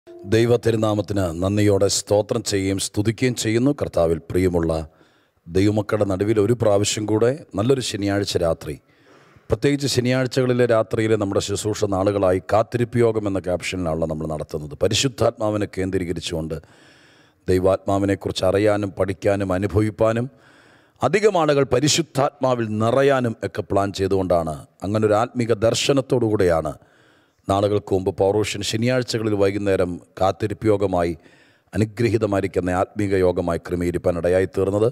ദൈവ തിരുനാമത്തിന് നന്ദിയോടെ സ്തോത്രം ചെയ്യുകയും സ്തുതിക്കുകയും ചെയ്യുന്നു കർത്താവിൽ പ്രിയമുള്ള ദൈവമക്കളുടെ നടുവിൽ ഒരു പ്രാവശ്യം കൂടെ നല്ലൊരു ശനിയാഴ്ച രാത്രി പ്രത്യേകിച്ച് ശനിയാഴ്ചകളിലെ രാത്രിയിലെ നമ്മുടെ ശുശ്രൂഷ നാളുകളായി കാത്തിരിപ്പ് യോഗം എന്ന ക്യാപ്ഷനിലാണ് നമ്മൾ നടത്തുന്നത് പരിശുദ്ധാത്മാവിനെ കേന്ദ്രീകരിച്ചുകൊണ്ട് ദൈവാത്മാവിനെക്കുറിച്ച് അറിയാനും പഠിക്കാനും അനുഭവിപ്പാനും അധികം ആളുകൾ പരിശുദ്ധാത്മാവിൽ നിറയാനും ഒക്കെ പ്ലാൻ ചെയ്തുകൊണ്ടാണ് അങ്ങനെ ഒരു ആത്മീക ദർശനത്തോടുകൂടെയാണ് നാളുകൾക്ക് മുമ്പ് പൗരോഷ്യൻ ശനിയാഴ്ചകളിൽ വൈകുന്നേരം കാത്തിരിപ്പ് യോഗമായി അനുഗ്രഹീതമായിരിക്കുന്ന ആത്മീക യോഗമായി ക്രമീകരിപ്പാൻ ഇടയായി തീർന്നത്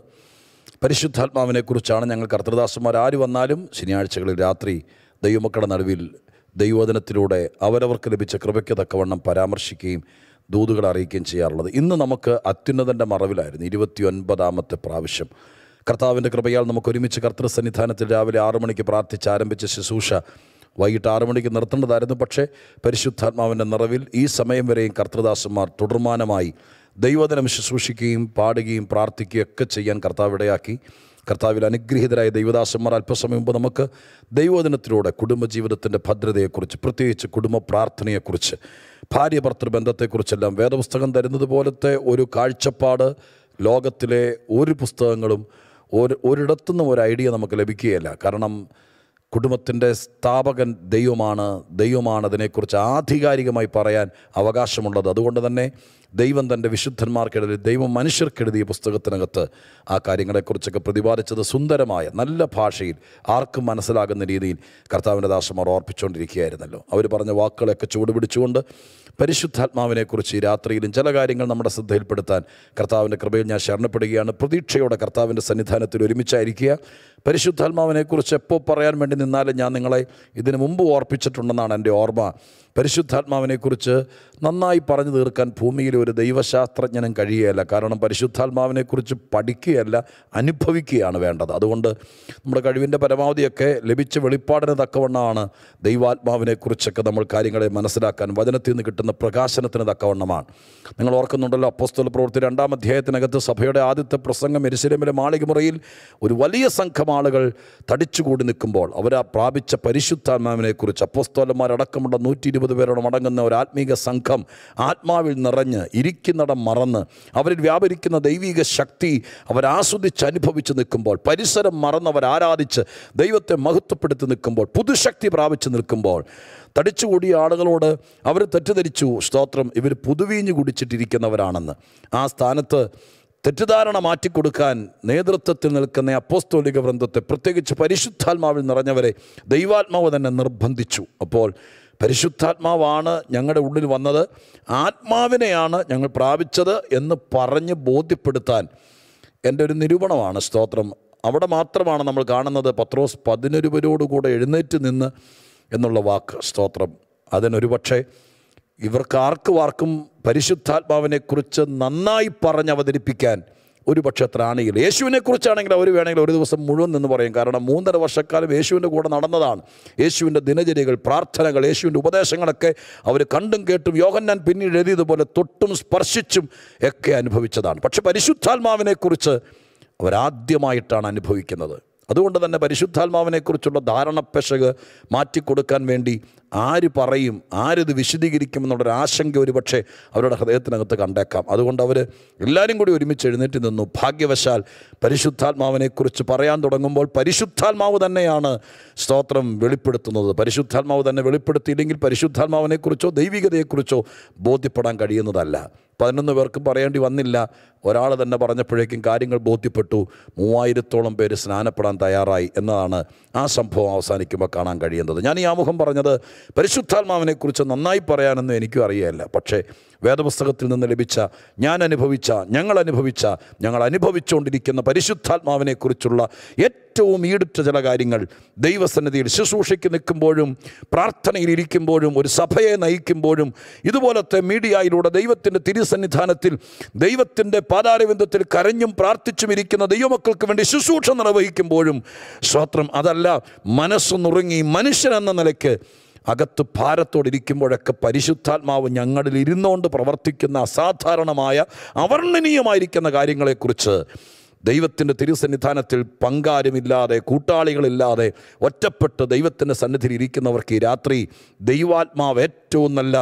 പരിശുദ്ധാത്മാവിനെക്കുറിച്ചാണ് ഞങ്ങൾ കർത്തൃദാസന്മാർ ആര് വന്നാലും ശനിയാഴ്ചകളിൽ രാത്രി ദൈവമക്കളുടെ നടുവിൽ ദൈവവചനത്തിലൂടെ അവരവർക്ക് ലഭിച്ച കൃപയ്ക്ക് തക്കവണ്ണം പരാമർശിക്കുകയും ദൂതുകൾ അറിയിക്കുകയും ചെയ്യാറുള്ളത് ഇന്ന് നമുക്ക് അത്യുന്നതൻ്റെ മറവിലായിരുന്നു ഇരുപത്തി ഒൻപതാമത്തെ പ്രാവശ്യം കർത്താവിൻ്റെ കൃപയാൽ നമുക്ക് ഒരുമിച്ച് കർത്തൃസന്നിധാനത്തിൽ രാവിലെ ആറു മണിക്ക് പ്രാർത്ഥിച്ച് ആരംഭിച്ച ശുശ്രൂഷ വൈകിട്ട് ആറു മണിക്ക് നിർത്തേണ്ടതായിരുന്നു പക്ഷേ പരിശുദ്ധാത്മാവിൻ്റെ നിറവിൽ ഈ സമയം വരെയും കർത്തൃദാസന്മാർ തുടർമാനമായി ദൈവദിനം ശുശ്രൂഷിക്കുകയും പാടുകയും പ്രാർത്ഥിക്കുകയും ഒക്കെ ചെയ്യാൻ കർത്താവ് ഇടയാക്കി കർത്താവിൽ അനുഗ്രഹീതരായ ദൈവദാസന്മാർ അല്പസമയം മുമ്പ് നമുക്ക് ദൈവദിനത്തിലൂടെ കുടുംബജീവിതത്തിൻ്റെ ഭദ്രതയെക്കുറിച്ച് പ്രത്യേകിച്ച് കുടുംബ പ്രാർത്ഥനയെക്കുറിച്ച് ഭാര്യ ഭർത്തൃ ബന്ധത്തെക്കുറിച്ചെല്ലാം വേദപുസ്തകം തരുന്നത് പോലത്തെ ഒരു കാഴ്ചപ്പാട് ലോകത്തിലെ ഒരു പുസ്തകങ്ങളും ഒരു ഒരിടത്തുനിന്നും ഒരു ഐഡിയ നമുക്ക് ലഭിക്കുകയില്ല കാരണം കുടുംബത്തിൻ്റെ സ്ഥാപകൻ ദൈവമാണ് ദൈവമാണ് അതിനെക്കുറിച്ച് ആധികാരികമായി പറയാൻ അവകാശമുള്ളത് അതുകൊണ്ട് തന്നെ ദൈവം തൻ്റെ വിശുദ്ധന്മാർക്കിടയിൽ ദൈവം മനുഷ്യർക്കെഴുതിയ പുസ്തകത്തിനകത്ത് ആ കാര്യങ്ങളെക്കുറിച്ചൊക്കെ പ്രതിപാദിച്ചത് സുന്ദരമായ നല്ല ഭാഷയിൽ ആർക്കും മനസ്സിലാകുന്ന രീതിയിൽ കർത്താവിൻ്റെ ദാസന്മാർ ഓർപ്പിച്ചുകൊണ്ടിരിക്കുകയായിരുന്നല്ലോ അവർ പറഞ്ഞ വാക്കുകളെയൊക്കെ ചൂടുപിടിച്ചുകൊണ്ട് പരിശുദ്ധാത്മാവിനെക്കുറിച്ച് ഈ രാത്രിയിലും ചില കാര്യങ്ങൾ നമ്മുടെ ശ്രദ്ധയിൽപ്പെടുത്താൻ കർത്താവിൻ്റെ കൃപയിൽ ഞാൻ ശരണപ്പെടുകയാണ് പ്രതീക്ഷയോടെ കർത്താവിൻ്റെ സന്നിധാനത്തിൽ ഒരുമിച്ചായിരിക്കുക പരിശുദ്ധാത്മാവിനെക്കുറിച്ച് എപ്പോൾ പറയാൻ വേണ്ടി നിന്നാലും ഞാൻ നിങ്ങളെ ഇതിനു മുമ്പ് ഓർപ്പിച്ചിട്ടുണ്ടെന്നാണ് എൻ്റെ ഓർമ്മ പരിശുദ്ധാത്മാവിനെക്കുറിച്ച് നന്നായി പറഞ്ഞു തീർക്കാൻ ഭൂമിയിൽ ഒരു ദൈവശാസ്ത്രജ്ഞനും കഴിയുകയല്ല കാരണം പരിശുദ്ധാത്മാവിനെക്കുറിച്ച് പഠിക്കുകയല്ല അനുഭവിക്കുകയാണ് വേണ്ടത് അതുകൊണ്ട് നമ്മുടെ കഴിവിൻ്റെ പരമാവധിയൊക്കെ ലഭിച്ച വെളിപ്പാടിന് തക്കവണ്ണമാണ് ദൈവാത്മാവിനെക്കുറിച്ചൊക്കെ നമ്മൾ കാര്യങ്ങളെ മനസ്സിലാക്കാൻ വചനത്തിൽ നിന്ന് കിട്ടുന്ന പ്രകാശനത്തിന് തക്കവണ്ണമാണ് നിങ്ങൾ ഓർക്കുന്നുണ്ടല്ലോ അപ്പോസ്തല പ്രവൃത്തി രണ്ടാം അധ്യായത്തിനകത്ത് സഭയുടെ ആദ്യത്തെ പ്രസംഗം എരിശിലേമിലെ മാളികമുറയിൽ ഒരു വലിയ സംഘം ആളുകൾ തടിച്ചുകൂടി നിൽക്കുമ്പോൾ അവർ ആ പ്രാപിച്ച പരിശുദ്ധാത്മാവിനെക്കുറിച്ച് അപ്പോസ്തോലന്മാരടക്കമുള്ള നൂറ്റി ഇരുപത് പേരോളം അടങ്ങുന്ന ഒരു ആത്മീക സംഘം ആത്മാവിൽ നിറഞ്ഞ് ഇരിക്കുന്നിടം മറന്ന് അവരിൽ വ്യാപരിക്കുന്ന ദൈവിക ശക്തി അവരാസ്വദിച്ച് അനുഭവിച്ച് നിൽക്കുമ്പോൾ പരിസരം മറന്നവർ ആരാധിച്ച് ദൈവത്തെ മഹത്വപ്പെടുത്തി നിൽക്കുമ്പോൾ പുതുശക്തി പ്രാപിച്ച് നിൽക്കുമ്പോൾ തടിച്ചുകൂടിയ ആളുകളോട് അവർ തെറ്റിദ്ധരിച്ചു സ്തോത്രം ഇവർ പുതുവീഞ്ഞ് കുടിച്ചിട്ടിരിക്കുന്നവരാണെന്ന് ആ സ്ഥാനത്ത് തെറ്റിദ്ധാരണ മാറ്റിക്കൊടുക്കാൻ നേതൃത്വത്തിൽ നിൽക്കുന്ന അപ്പോസ്തോലിക വൃന്ദത്തെ പ്രത്യേകിച്ച് പരിശുദ്ധാത്മാവിൽ നിറഞ്ഞവരെ ദൈവാത്മാവ് തന്നെ നിർബന്ധിച്ചു അപ്പോൾ പരിശുദ്ധാത്മാവാണ് ഞങ്ങളുടെ ഉള്ളിൽ വന്നത് ആത്മാവിനെയാണ് ഞങ്ങൾ പ്രാപിച്ചത് എന്ന് പറഞ്ഞ് ബോധ്യപ്പെടുത്താൻ എൻ്റെ ഒരു നിരൂപണമാണ് സ്തോത്രം അവിടെ മാത്രമാണ് നമ്മൾ കാണുന്നത് പത്രോസ് പതിനൊരുവരോടുകൂടെ എഴുന്നേറ്റ് നിന്ന് എന്നുള്ള വാക്ക് സ്തോത്രം അതിനൊരു പക്ഷേ ഇവർക്ക് ആർക്കും ആർക്കും പരിശുദ്ധാത്മാവിനെക്കുറിച്ച് നന്നായി പറഞ്ഞ് അവതരിപ്പിക്കാൻ ഒരു പക്ഷേ ത്രാണിയില്ല യേശുവിനെക്കുറിച്ചാണെങ്കിൽ അവർ വേണമെങ്കിൽ ഒരു ദിവസം മുഴുവൻ നിന്ന് പറയും കാരണം മൂന്നര വർഷക്കാലം യേശുവിൻ്റെ കൂടെ നടന്നതാണ് യേശുവിൻ്റെ ദിനചര്യകൾ പ്രാർത്ഥനകൾ യേശുവിൻ്റെ ഉപദേശങ്ങളൊക്കെ അവർ കണ്ടും കേട്ടും യോഹന്നാൻ പിന്നീട് എഴുതിയതുപോലെ തൊട്ടും സ്പർശിച്ചും ഒക്കെ അനുഭവിച്ചതാണ് പക്ഷെ പരിശുദ്ധാത്മാവിനെക്കുറിച്ച് അവരാദ്യമായിട്ടാണ് അനുഭവിക്കുന്നത് അതുകൊണ്ട് തന്നെ പരിശുദ്ധാത്മാവിനെക്കുറിച്ചുള്ള ധാരണപ്പെശക് മാറ്റിക്കൊടുക്കാൻ വേണ്ടി ആര് പറയും ആരിത് വിശദീകരിക്കും എന്നുള്ളൊരു ആശങ്ക ഒരു പക്ഷേ അവരുടെ ഹൃദയത്തിനകത്ത് കണ്ടേക്കാം അതുകൊണ്ട് അവർ എല്ലാവരും കൂടി ഒരുമിച്ച് എഴുന്നേറ്റ് നിന്നു ഭാഗ്യവശാൽ പരിശുദ്ധാത്മാവിനെക്കുറിച്ച് പറയാൻ തുടങ്ങുമ്പോൾ പരിശുദ്ധാത്മാവ് തന്നെയാണ് സ്തോത്രം വെളിപ്പെടുത്തുന്നത് പരിശുദ്ധാത്മാവ് തന്നെ വെളിപ്പെടുത്തിയില്ലെങ്കിൽ പരിശുദ്ധാത്മാവിനെക്കുറിച്ചോ ദൈവികതയെക്കുറിച്ചോ ബോധ്യപ്പെടാൻ കഴിയുന്നതല്ല പതിനൊന്ന് പേർക്കും പറയേണ്ടി വന്നില്ല ഒരാൾ തന്നെ പറഞ്ഞപ്പോഴേക്കും കാര്യങ്ങൾ ബോധ്യപ്പെട്ടു മൂവായിരത്തോളം പേര് സ്നാനപ്പെടാൻ തയ്യാറായി എന്നതാണ് ആ സംഭവം അവസാനിക്കുമ്പോൾ കാണാൻ കഴിയുന്നത് ഞാൻ ഈ ആമുഖം പറഞ്ഞത് പരിശുദ്ധാത്മാവിനെക്കുറിച്ച് നന്നായി പറയാനൊന്നും എനിക്കും അറിയില്ല പക്ഷേ വേദപുസ്തകത്തിൽ നിന്ന് ലഭിച്ച ഞാൻ അനുഭവിച്ച ഞങ്ങൾ അനുഭവിച്ച ഞങ്ങൾ അനുഭവിച്ചുകൊണ്ടിരിക്കുന്ന പരിശുദ്ധാത്മാവിനെക്കുറിച്ചുള്ള ഏറ്റവും ഈടുറ്റ ചില കാര്യങ്ങൾ ദൈവസന്നിധിയിൽ ശുശ്രൂഷയ്ക്ക് നിൽക്കുമ്പോഴും പ്രാർത്ഥനയിൽ ഇരിക്കുമ്പോഴും ഒരു സഭയെ നയിക്കുമ്പോഴും ഇതുപോലത്തെ മീഡിയയിലൂടെ ദൈവത്തിൻ്റെ തിരുസന്നിധാനത്തിൽ ദൈവത്തിൻ്റെ പാതാരവിന്ദത്തിൽ കരഞ്ഞും പ്രാർത്ഥിച്ചും ഇരിക്കുന്ന ദൈവമക്കൾക്ക് വേണ്ടി ശുശ്രൂഷ നിർവഹിക്കുമ്പോഴും സ്വത്രം അതല്ല മനസ്സ് നുറുങ്ങി മനുഷ്യൻ എന്ന നിലയ്ക്ക് അകത്ത് ഭാരത്തോടിരിക്കുമ്പോഴൊക്കെ പരിശുദ്ധാത്മാവ് ഞങ്ങളിൽ ഇരുന്നുകൊണ്ട് പ്രവർത്തിക്കുന്ന അസാധാരണമായ അവർണ്ണനീയമായിരിക്കുന്ന കാര്യങ്ങളെക്കുറിച്ച് ദൈവത്തിൻ്റെ തിരുസന്നിധാനത്തിൽ പങ്കാരുമില്ലാതെ കൂട്ടാളികളില്ലാതെ ഒറ്റപ്പെട്ട് ദൈവത്തിൻ്റെ സന്നിധിയിൽ ഇരിക്കുന്നവർക്ക് ഈ രാത്രി ദൈവാത്മാവ് ഏറ്റവും നല്ല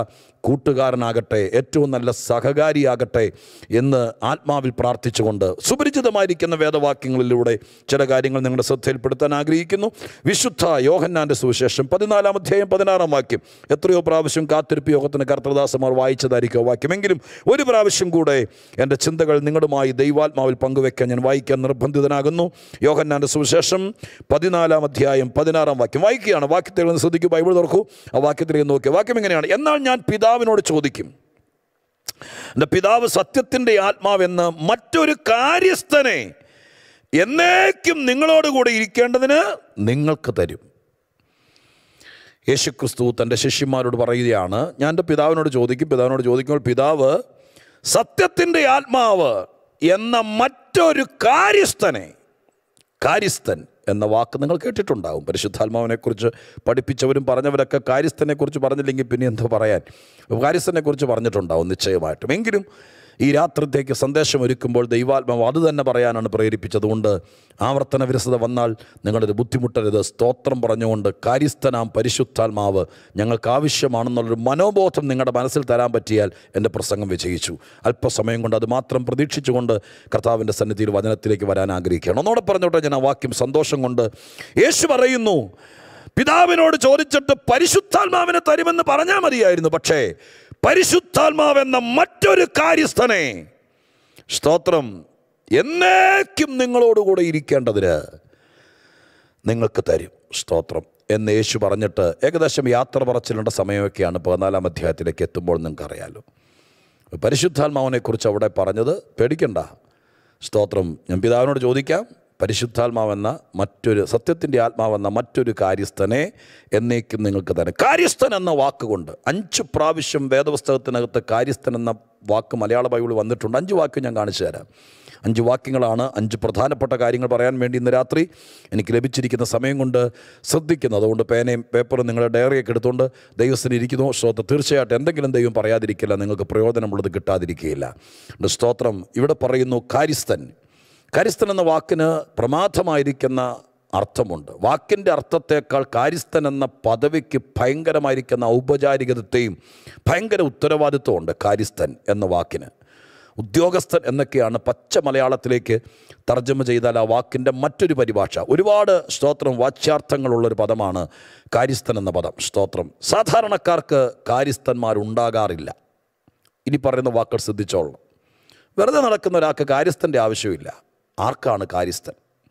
കൂട്ടുകാരനാകട്ടെ ഏറ്റവും നല്ല സഹകാരിയാകട്ടെ എന്ന് ആത്മാവിൽ പ്രാർത്ഥിച്ചുകൊണ്ട് സുപരിചിതമായിരിക്കുന്ന വേദവാക്യങ്ങളിലൂടെ ചില കാര്യങ്ങൾ നിങ്ങളുടെ ശ്രദ്ധയിൽപ്പെടുത്താൻ ആഗ്രഹിക്കുന്നു വിശുദ്ധ യോഹന്നാൻ്റെ സുവിശേഷം പതിനാലാം അധ്യായം പതിനാറാം വാക്യം എത്രയോ പ്രാവശ്യം കാത്തിരിപ്പ് യോഗത്തിന് കർത്തദാസമാർ വായിച്ചതായിരിക്കും ആ വാക്യമെങ്കിലും ഒരു പ്രാവശ്യം കൂടെ എൻ്റെ ചിന്തകൾ നിങ്ങളുമായി ദൈവാത്മാവിൽ പങ്കുവെക്കാൻ ഞാൻ വായിക്കാൻ നിർബന്ധിതനാകുന്നു യോഹന്നാൻ്റെ സുവിശേഷം പതിനാലാം അധ്യായം പതിനാറാം വാക്യം വായിക്കുകയാണ് വാക്യത്തിൽ ഒന്ന് ശ്രദ്ധിക്കൂ ബൈബിൾ തുറക്കൂ ആ വാക്യത്തിലേക്ക് നോക്കുക വാക്യം എങ്ങനെയാണ് എന്നാൽ ഞാൻ പിതാവിനോട് ചോദിക്കും എൻ്റെ പിതാവ് സത്യത്തിൻ്റെ ആത്മാവെന്ന് മറ്റൊരു കാര്യസ്ഥനെ എന്നേക്കും നിങ്ങളോടുകൂടെ ഇരിക്കേണ്ടതിന് നിങ്ങൾക്ക് തരും യേശുക്രിസ്തു തൻ്റെ ശിഷ്യന്മാരോട് പറയുകയാണ് ഞാൻ എൻ്റെ പിതാവിനോട് ചോദിക്കും പിതാവിനോട് ചോദിക്കുമ്പോൾ പിതാവ് സത്യത്തിൻ്റെ ആത്മാവ് എന്ന മറ്റൊരു കാര്യസ്ഥനെ കാര്യസ്ഥൻ എന്ന വാക്ക് നിങ്ങൾ കേട്ടിട്ടുണ്ടാവും പരിശുദ്ധാത്മാവിനെക്കുറിച്ച് പഠിപ്പിച്ചവരും പറഞ്ഞവരൊക്കെ കാര്യസ്ഥനെക്കുറിച്ച് പറഞ്ഞില്ലെങ്കിൽ പിന്നെ എന്താ പറയാൻ കാര്യസ്ഥനെക്കുറിച്ച് പറഞ്ഞിട്ടുണ്ടാവും നിശ്ചയമായിട്ടും എങ്കിലും ഈ രാത്രത്തേക്ക് സന്ദേശം ഒരുക്കുമ്പോൾ ദൈവാത്മാവ് അത് തന്നെ പറയാനാണ് പ്രേരിപ്പിച്ചതുകൊണ്ട് ആവർത്തന വിരസത വന്നാൽ നിങ്ങളൊരു ബുദ്ധിമുട്ടരുത് സ്തോത്രം പറഞ്ഞുകൊണ്ട് കാര്യസ്ഥനാം പരിശുദ്ധാത്മാവ് ഞങ്ങൾക്ക് ആവശ്യമാണെന്നുള്ളൊരു മനോബോധം നിങ്ങളുടെ മനസ്സിൽ തരാൻ പറ്റിയാൽ എൻ്റെ പ്രസംഗം വിജയിച്ചു അല്പസമയം കൊണ്ട് അത് മാത്രം പ്രതീക്ഷിച്ചുകൊണ്ട് കർത്താവിൻ്റെ സന്നിധിയിൽ വചനത്തിലേക്ക് വരാൻ ആഗ്രഹിക്കുകയാണ് ഒന്നോടെ പറഞ്ഞോട്ടെ ഞാൻ ആ വാക്യം സന്തോഷം കൊണ്ട് യേശു പറയുന്നു പിതാവിനോട് ചോദിച്ചിട്ട് പരിശുദ്ധാത്മാവിനെ തരുമെന്ന് പറഞ്ഞാൽ മതിയായിരുന്നു പക്ഷേ പരിശുദ്ധാത്മാവെന്ന മറ്റൊരു കാര്യസ്ഥനെ സ്തോത്രം എന്നേക്കും നിങ്ങളോടുകൂടെ ഇരിക്കേണ്ടതിന് നിങ്ങൾക്ക് തരും സ്തോത്രം എന്ന് യേശു പറഞ്ഞിട്ട് ഏകദേശം യാത്ര പറച്ചിലേണ്ട സമയമൊക്കെയാണ് പതിനാലാം അധ്യായത്തിലേക്ക് എത്തുമ്പോൾ നിങ്ങൾക്കറിയാലോ പരിശുദ്ധാത്മാവിനെക്കുറിച്ച് അവിടെ പറഞ്ഞത് പേടിക്കണ്ട സ്തോത്രം ഞാൻ പിതാവിനോട് ചോദിക്കാം പരിശുദ്ധാത്മാവെന്ന മറ്റൊരു സത്യത്തിൻ്റെ ആത്മാവെന്ന മറ്റൊരു കാര്യസ്ഥനെ എന്നേക്കും നിങ്ങൾക്ക് തന്നെ കാര്യസ്ഥൻ എന്ന വാക്കുകൊണ്ട് അഞ്ച് പ്രാവശ്യം വേദപുസ്തകത്തിനകത്ത് കാര്യസ്ഥൻ എന്ന വാക്ക് മലയാള ബൈബിളിൽ വന്നിട്ടുണ്ട് അഞ്ച് വാക്ക് ഞാൻ കാണിച്ചു തരാം അഞ്ച് വാക്യങ്ങളാണ് അഞ്ച് പ്രധാനപ്പെട്ട കാര്യങ്ങൾ പറയാൻ വേണ്ടി ഇന്ന് രാത്രി എനിക്ക് ലഭിച്ചിരിക്കുന്ന സമയം കൊണ്ട് ശ്രദ്ധിക്കുന്നു അതുകൊണ്ട് പേനയും പേപ്പറും നിങ്ങളുടെ ഡയറിയൊക്കെ എടുത്തുകൊണ്ട് ദൈവത്തിന് ഇരിക്കുന്നു സ്തോത്രം തീർച്ചയായിട്ടും എന്തെങ്കിലും ദൈവം പറയാതിരിക്കില്ല നിങ്ങൾക്ക് പ്രയോജനമുള്ളത് കിട്ടാതിരിക്കുകയില്ല എൻ്റെ സ്തോത്രം ഇവിടെ പറയുന്നു കാര്യസ്ഥൻ കാര്യസ്ഥൻ എന്ന വാക്കിന് പ്രമാദമായിരിക്കുന്ന അർത്ഥമുണ്ട് വാക്കിൻ്റെ അർത്ഥത്തേക്കാൾ കാര്യസ്ഥൻ എന്ന പദവിക്ക് ഭയങ്കരമായിരിക്കുന്ന ഔപചാരികതത്തെയും ഭയങ്കര ഉത്തരവാദിത്വമുണ്ട് കാര്യസ്ഥൻ എന്ന വാക്കിന് ഉദ്യോഗസ്ഥൻ എന്നൊക്കെയാണ് പച്ച മലയാളത്തിലേക്ക് തർജ്ജമ ചെയ്താൽ ആ വാക്കിൻ്റെ മറ്റൊരു പരിഭാഷ ഒരുപാട് സ്തോത്രം വാച്യാർത്ഥങ്ങളുള്ളൊരു പദമാണ് കാര്യസ്ഥൻ എന്ന പദം സ്തോത്രം സാധാരണക്കാർക്ക് കാര്യസ്ഥന്മാരുണ്ടാകാറില്ല ഇനി പറയുന്ന വാക്കുകൾ ശ്രദ്ധിച്ചോളണം വെറുതെ നടക്കുന്ന ഒരാൾക്ക് കാര്യസ്ഥൻ്റെ ആവശ്യമില്ല ആർക്കാണ് കാര്യസ്ഥൻ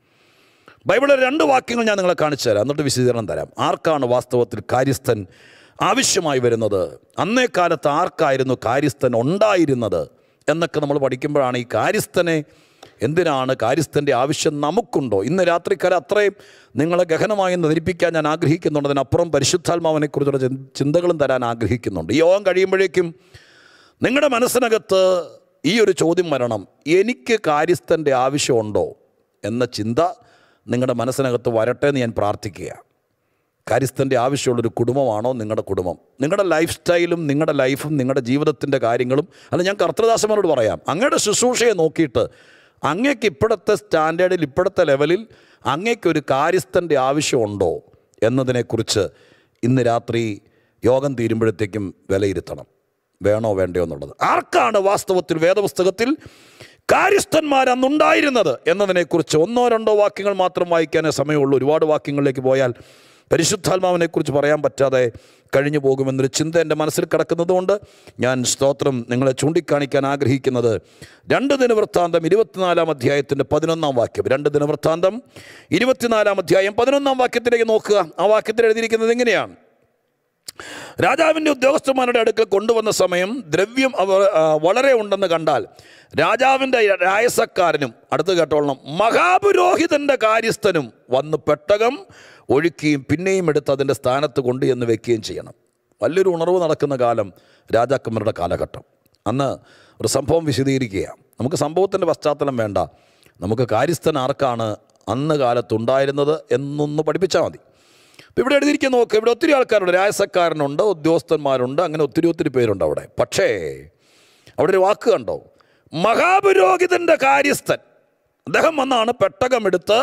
ബൈബിളിലെ രണ്ട് വാക്യങ്ങൾ ഞാൻ നിങ്ങളെ കാണിച്ചു തരാം എന്നിട്ട് വിശദീകരണം തരാം ആർക്കാണ് വാസ്തവത്തിൽ കാര്യസ്ഥൻ ആവശ്യമായി വരുന്നത് അന്നേ കാലത്ത് ആർക്കായിരുന്നു കാര്യസ്ഥൻ ഉണ്ടായിരുന്നത് എന്നൊക്കെ നമ്മൾ പഠിക്കുമ്പോഴാണ് ഈ കാര്യസ്ഥനെ എന്തിനാണ് കാര്യസ്ഥൻ്റെ ആവശ്യം നമുക്കുണ്ടോ ഇന്ന് രാത്രിക്കാല അത്രയും നിങ്ങളെ ഗഹനമായി ധരിപ്പിക്കാൻ ഞാൻ ആഗ്രഹിക്കുന്നുണ്ട് അതിനപ്പുറം പരിശുദ്ധാത്മാവിനെക്കുറിച്ചുള്ള ചിന്ത- ചിന്തകളും തരാൻ ആഗ്രഹിക്കുന്നുണ്ട് ഈ യോഗം കഴിയുമ്പോഴേക്കും നിങ്ങളുടെ മനസ്സിനകത്ത് ഈ ഒരു ചോദ്യം വരണം എനിക്ക് കാര്യസ്ഥൻ്റെ ആവശ്യമുണ്ടോ എന്ന ചിന്ത നിങ്ങളുടെ മനസ്സിനകത്ത് വരട്ടെ എന്ന് ഞാൻ പ്രാർത്ഥിക്കുക കാര്യസ്ഥൻ്റെ ആവശ്യമുള്ളൊരു കുടുംബമാണോ നിങ്ങളുടെ കുടുംബം നിങ്ങളുടെ ലൈഫ് സ്റ്റൈലും നിങ്ങളുടെ ലൈഫും നിങ്ങളുടെ ജീവിതത്തിൻ്റെ കാര്യങ്ങളും അല്ല ഞാൻ കർത്തദാസന്മാരോട് പറയാം അങ്ങയുടെ ശുശ്രൂഷയെ നോക്കിയിട്ട് അങ്ങേക്ക് ഇപ്പോഴത്തെ സ്റ്റാൻഡേർഡിൽ ഇപ്പോഴത്തെ ലെവലിൽ അങ്ങേക്കൊരു കാര്യസ്ഥൻ്റെ ആവശ്യമുണ്ടോ എന്നതിനെക്കുറിച്ച് ഇന്ന് രാത്രി യോഗം തീരുമ്പോഴത്തേക്കും വിലയിരുത്തണം വേണോ വേണ്ടയോ എന്നുള്ളത് ആർക്കാണ് വാസ്തവത്തിൽ വേദപുസ്തകത്തിൽ കാര്യസ്ഥന്മാർ അന്നുണ്ടായിരുന്നത് എന്നതിനെക്കുറിച്ച് ഒന്നോ രണ്ടോ വാക്യങ്ങൾ മാത്രം വായിക്കാനേ സമയമുള്ളൂ ഒരുപാട് വാക്യങ്ങളിലേക്ക് പോയാൽ പരിശുദ്ധാത്മാവിനെക്കുറിച്ച് പറയാൻ പറ്റാതെ കഴിഞ്ഞു പോകുമെന്നൊരു ചിന്ത എൻ്റെ മനസ്സിൽ കിടക്കുന്നതുകൊണ്ട് ഞാൻ സ്തോത്രം നിങ്ങളെ ചൂണ്ടിക്കാണിക്കാൻ ആഗ്രഹിക്കുന്നത് രണ്ട് ദിനവൃത്താന്തം ഇരുപത്തിനാലാം അധ്യായത്തിൻ്റെ പതിനൊന്നാം വാക്യം രണ്ട് ദിനവൃത്താന്തം ഇരുപത്തിനാലാം അധ്യായം പതിനൊന്നാം വാക്യത്തിലേക്ക് നോക്കുക ആ വാക്യത്തിൽ എഴുതിയിരിക്കുന്നത് എങ്ങനെയാണ് രാജാവിൻ്റെ ഉദ്യോഗസ്ഥന്മാരുടെ അടുക്കൽ കൊണ്ടുവന്ന സമയം ദ്രവ്യം അവർ ആ, വളരെ ഉണ്ടെന്ന് കണ്ടാൽ രാജാവിൻ്റെ രായസക്കാരനും അടുത്ത് കേട്ടോളണം മഹാപുരോഹിതൻ്റെ കാര്യസ്ഥനും വന്ന് പെട്ടകം ഒഴുക്കുകയും പിന്നെയും എടുത്ത് അതിൻ്റെ സ്ഥാനത്ത് കൊണ്ട് എന്ന് വെക്കുകയും ചെയ്യണം വലിയൊരു ഉണർവ് നടക്കുന്ന കാലം രാജാക്കന്മാരുടെ കാലഘട്ടം അന്ന് ഒരു സംഭവം വിശദീകരിക്കുകയാണ് നമുക്ക് സംഭവത്തിൻ്റെ പശ്ചാത്തലം വേണ്ട നമുക്ക് കാര്യസ്ഥൻ ആർക്കാണ് അന്ന് കാലത്തുണ്ടായിരുന്നത് എന്നൊന്ന് പഠിപ്പിച്ചാൽ മതി ഇപ്പം ഇവിടെ എഴുതിയിരിക്കുന്ന നോക്ക് ഇവിടെ ഒത്തിരി ആൾക്കാരുണ്ട് രാജസക്കാരനുണ്ട് ഉദ്യോഗസ്ഥന്മാരുണ്ട് അങ്ങനെ ഒത്തിരി ഒത്തിരി പേരുണ്ട് അവിടെ പക്ഷേ അവിടെ ഒരു വാക്ക് കണ്ടോ മഹാപുരോഹിതൻ്റെ കാര്യസ്ഥൻ അദ്ദേഹം വന്നാണ് പെട്ടകമെടുത്ത്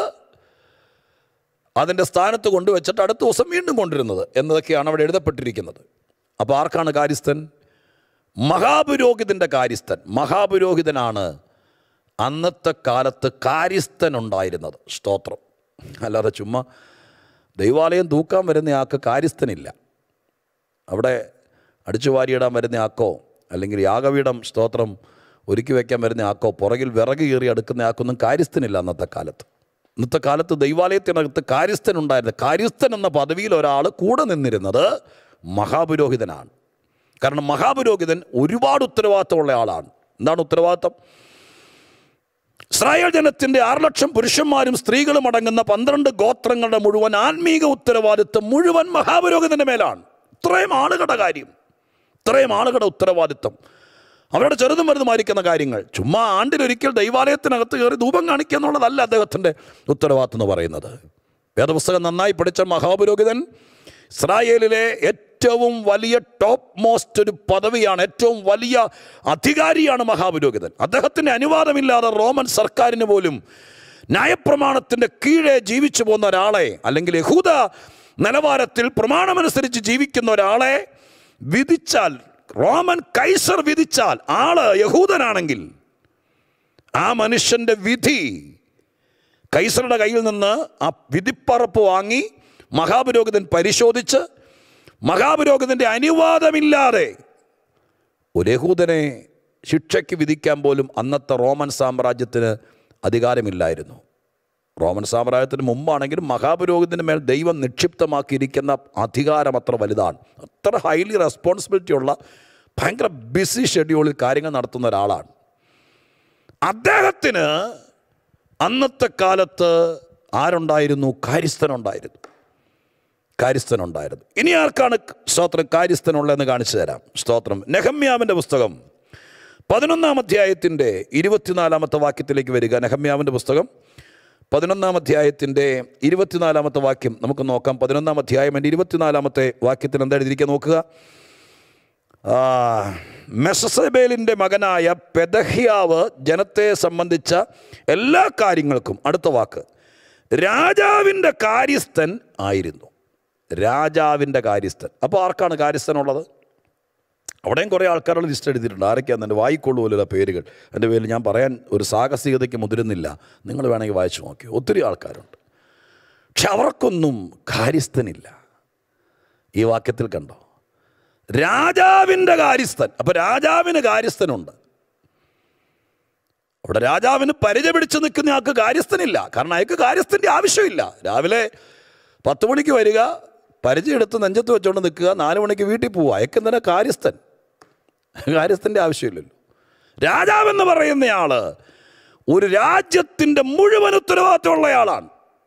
അതിൻ്റെ സ്ഥാനത്ത് കൊണ്ടുവച്ചിട്ട് അടുത്ത ദിവസം വീണ്ടും കൊണ്ടിരുന്നത് എന്നതൊക്കെയാണ് അവിടെ എഴുതപ്പെട്ടിരിക്കുന്നത് അപ്പോൾ ആർക്കാണ് കാര്യസ്ഥൻ മഹാപുരോഹിതൻ്റെ കാര്യസ്ഥൻ മഹാപുരോഹിതനാണ് അന്നത്തെ കാലത്ത് കാര്യസ്ഥൻ ഉണ്ടായിരുന്നത് സ്തോത്രം അല്ലാതെ ചുമ്മാ ദൈവാലയം തൂക്കാൻ വരുന്ന ആൾക്ക് കാര്യസ്ഥനില്ല അവിടെ അടിച്ചു വാരിയിടാൻ വരുന്ന ആക്കോ അല്ലെങ്കിൽ യാഗപീഠം സ്തോത്രം ഒരുക്കി വയ്ക്കാൻ വരുന്ന ആക്കോ പുറകിൽ വിറക് കീറി അടുക്കുന്ന ആക്കൊന്നും കാര്യസ്ഥനില്ല അന്നത്തെ കാലത്ത് ഇന്നത്തെ കാലത്ത് ദൈവാലയത്തിനകത്ത് കാര്യസ്ഥൻ ഉണ്ടായിരുന്നു കാര്യസ്ഥൻ എന്ന പദവിയിൽ ഒരാൾ കൂടെ നിന്നിരുന്നത് മഹാപുരോഹിതനാണ് കാരണം മഹാപുരോഹിതൻ ഒരുപാട് ഉത്തരവാദിത്തമുള്ള ആളാണ് എന്താണ് ഉത്തരവാദിത്തം ഇസ്രായേൽ ജനത്തിൻ്റെ ആറ് ലക്ഷം പുരുഷന്മാരും സ്ത്രീകളും അടങ്ങുന്ന പന്ത്രണ്ട് ഗോത്രങ്ങളുടെ മുഴുവൻ ആത്മീക ഉത്തരവാദിത്വം മുഴുവൻ മഹാപുരോഹിതൻ്റെ മേലാണ് ഇത്രയും ആളുകളുടെ കാര്യം ഇത്രയും ആളുകളുടെ ഉത്തരവാദിത്വം അവരുടെ ചെറുതും വലുതുമായിരിക്കുന്ന കാര്യങ്ങൾ ചുമ്മാ ആണ്ടിലൊരിക്കൽ ദൈവാലയത്തിനകത്ത് കയറി ധൂപം കാണിക്കുക എന്നുള്ളതല്ല അദ്ദേഹത്തിൻ്റെ ഉത്തരവാദിത്വം എന്ന് പറയുന്നത് വേദപുസ്തകം നന്നായി പഠിച്ച മഹാപുരോഹിതൻ ഇസ്രായേലിലെ ഏറ്റവും വലിയ ടോപ്പ് മോസ്റ്റ് ഒരു പദവിയാണ് ഏറ്റവും വലിയ അധികാരിയാണ് മഹാപുരോഹിതൻ അദ്ദേഹത്തിൻ്റെ അനുവാദമില്ലാതെ റോമൻ സർക്കാരിന് പോലും ന്യായപ്രമാണത്തിൻ്റെ കീഴെ ജീവിച്ചു പോകുന്ന ഒരാളെ അല്ലെങ്കിൽ യഹൂദ നിലവാരത്തിൽ പ്രമാണമനുസരിച്ച് ജീവിക്കുന്ന ഒരാളെ വിധിച്ചാൽ റോമൻ കൈസർ വിധിച്ചാൽ ആള് യഹൂദനാണെങ്കിൽ ആ മനുഷ്യൻ്റെ വിധി കൈസറുടെ കയ്യിൽ നിന്ന് ആ വിധിപ്പറപ്പ് വാങ്ങി മഹാപുരോഹിതൻ പരിശോധിച്ച് മഹാപുരോഹിതൻ്റെ അനുവാദമില്ലാതെ ഒരു യഹൂദനെ ശിക്ഷയ്ക്ക് വിധിക്കാൻ പോലും അന്നത്തെ റോമൻ സാമ്രാജ്യത്തിന് അധികാരമില്ലായിരുന്നു റോമൻ സാമ്രാജ്യത്തിന് മുമ്പാണെങ്കിലും മഹാപുരോഹിതന് മേൽ ദൈവം നിക്ഷിപ്തമാക്കിയിരിക്കുന്ന അധികാരം അത്ര വലുതാണ് അത്ര ഹൈലി റെസ്പോൺസിബിലിറ്റി ഉള്ള ഭയങ്കര ബിസി ഷെഡ്യൂളിൽ കാര്യങ്ങൾ നടത്തുന്ന ഒരാളാണ് അദ്ദേഹത്തിന് അന്നത്തെ കാലത്ത് ആരുണ്ടായിരുന്നു കാര്യസ്ഥനുണ്ടായിരുന്നു കാര്യസ്ഥനുണ്ടായിരുന്നു ഇനി ആർക്കാണ് സ്തോത്രം കാര്യസ്ഥനുള്ളതെന്ന് കാണിച്ചു തരാം സ്തോത്രം നെഹമ്യാവിൻ്റെ പുസ്തകം പതിനൊന്നാം അധ്യായത്തിൻ്റെ ഇരുപത്തിനാലാമത്തെ വാക്യത്തിലേക്ക് വരിക നെഹമ്യാവിൻ്റെ പുസ്തകം പതിനൊന്നാം അധ്യായത്തിൻ്റെ ഇരുപത്തിനാലാമത്തെ വാക്യം നമുക്ക് നോക്കാം പതിനൊന്നാം അധ്യായം എൻ്റെ ഇരുപത്തിനാലാമത്തെ വാക്യത്തിൽ എന്താ എഴുതിയിരിക്കുക നോക്കുക ആ, മെസസബേലിൻ്റെ മകനായ പെദഹ്യാവ് ജനത്തെ സംബന്ധിച്ച എല്ലാ കാര്യങ്ങൾക്കും അടുത്ത വാക്ക് രാജാവിൻ്റെ കാര്യസ്ഥൻ ആയിരുന്നു രാജാവിൻ്റെ കാര്യസ്ഥൻ അപ്പോൾ ആർക്കാണ് കാര്യസ്ഥനുള്ളത് അവിടെയും കുറേ ആൾക്കാരുടെ ലിസ്റ്റ് എഴുതിയിട്ടുണ്ട് ആരൊക്കെയാണെന്ന് എൻ്റെ വായിക്കൊള്ളുമല്ലോ പേരുകൾ എൻ്റെ പേരിൽ ഞാൻ പറയാൻ ഒരു സാഹസികതയ്ക്ക് മുതിരുന്നില്ല നിങ്ങൾ വേണമെങ്കിൽ വായിച്ചു നോക്കി ഒത്തിരി ആൾക്കാരുണ്ട് പക്ഷെ അവർക്കൊന്നും കാര്യസ്ഥനില്ല ഈ വാക്യത്തിൽ കണ്ടോ രാജാവിൻ്റെ കാര്യസ്ഥൻ അപ്പോൾ രാജാവിന് കാര്യസ്ഥനുണ്ട് അവിടെ രാജാവിന് പരിചയ പിടിച്ച് നിൽക്കുന്ന ആൾക്ക് കാര്യസ്ഥനില്ല കാരണം അയാൾക്ക് കാര്യസ്ഥൻ്റെ ആവശ്യമില്ല രാവിലെ പത്ത് മണിക്ക് വരിക പരിചയം എടുത്ത് നെഞ്ചത്ത് വെച്ചുകൊണ്ട് നിൽക്കുക നാല് മണിക്ക് വീട്ടിൽ പോവുക അയക്ക് എന്തിനാ കാര്യസ്ഥൻ കാര്യസ്ഥൻ്റെ ആവശ്യമില്ലല്ലോ രാജാവെന്ന് പറയുന്നയാള് ഒരു രാജ്യത്തിൻ്റെ മുഴുവൻ ഉത്തരവാദിത്തമുള്ളയാളാണ്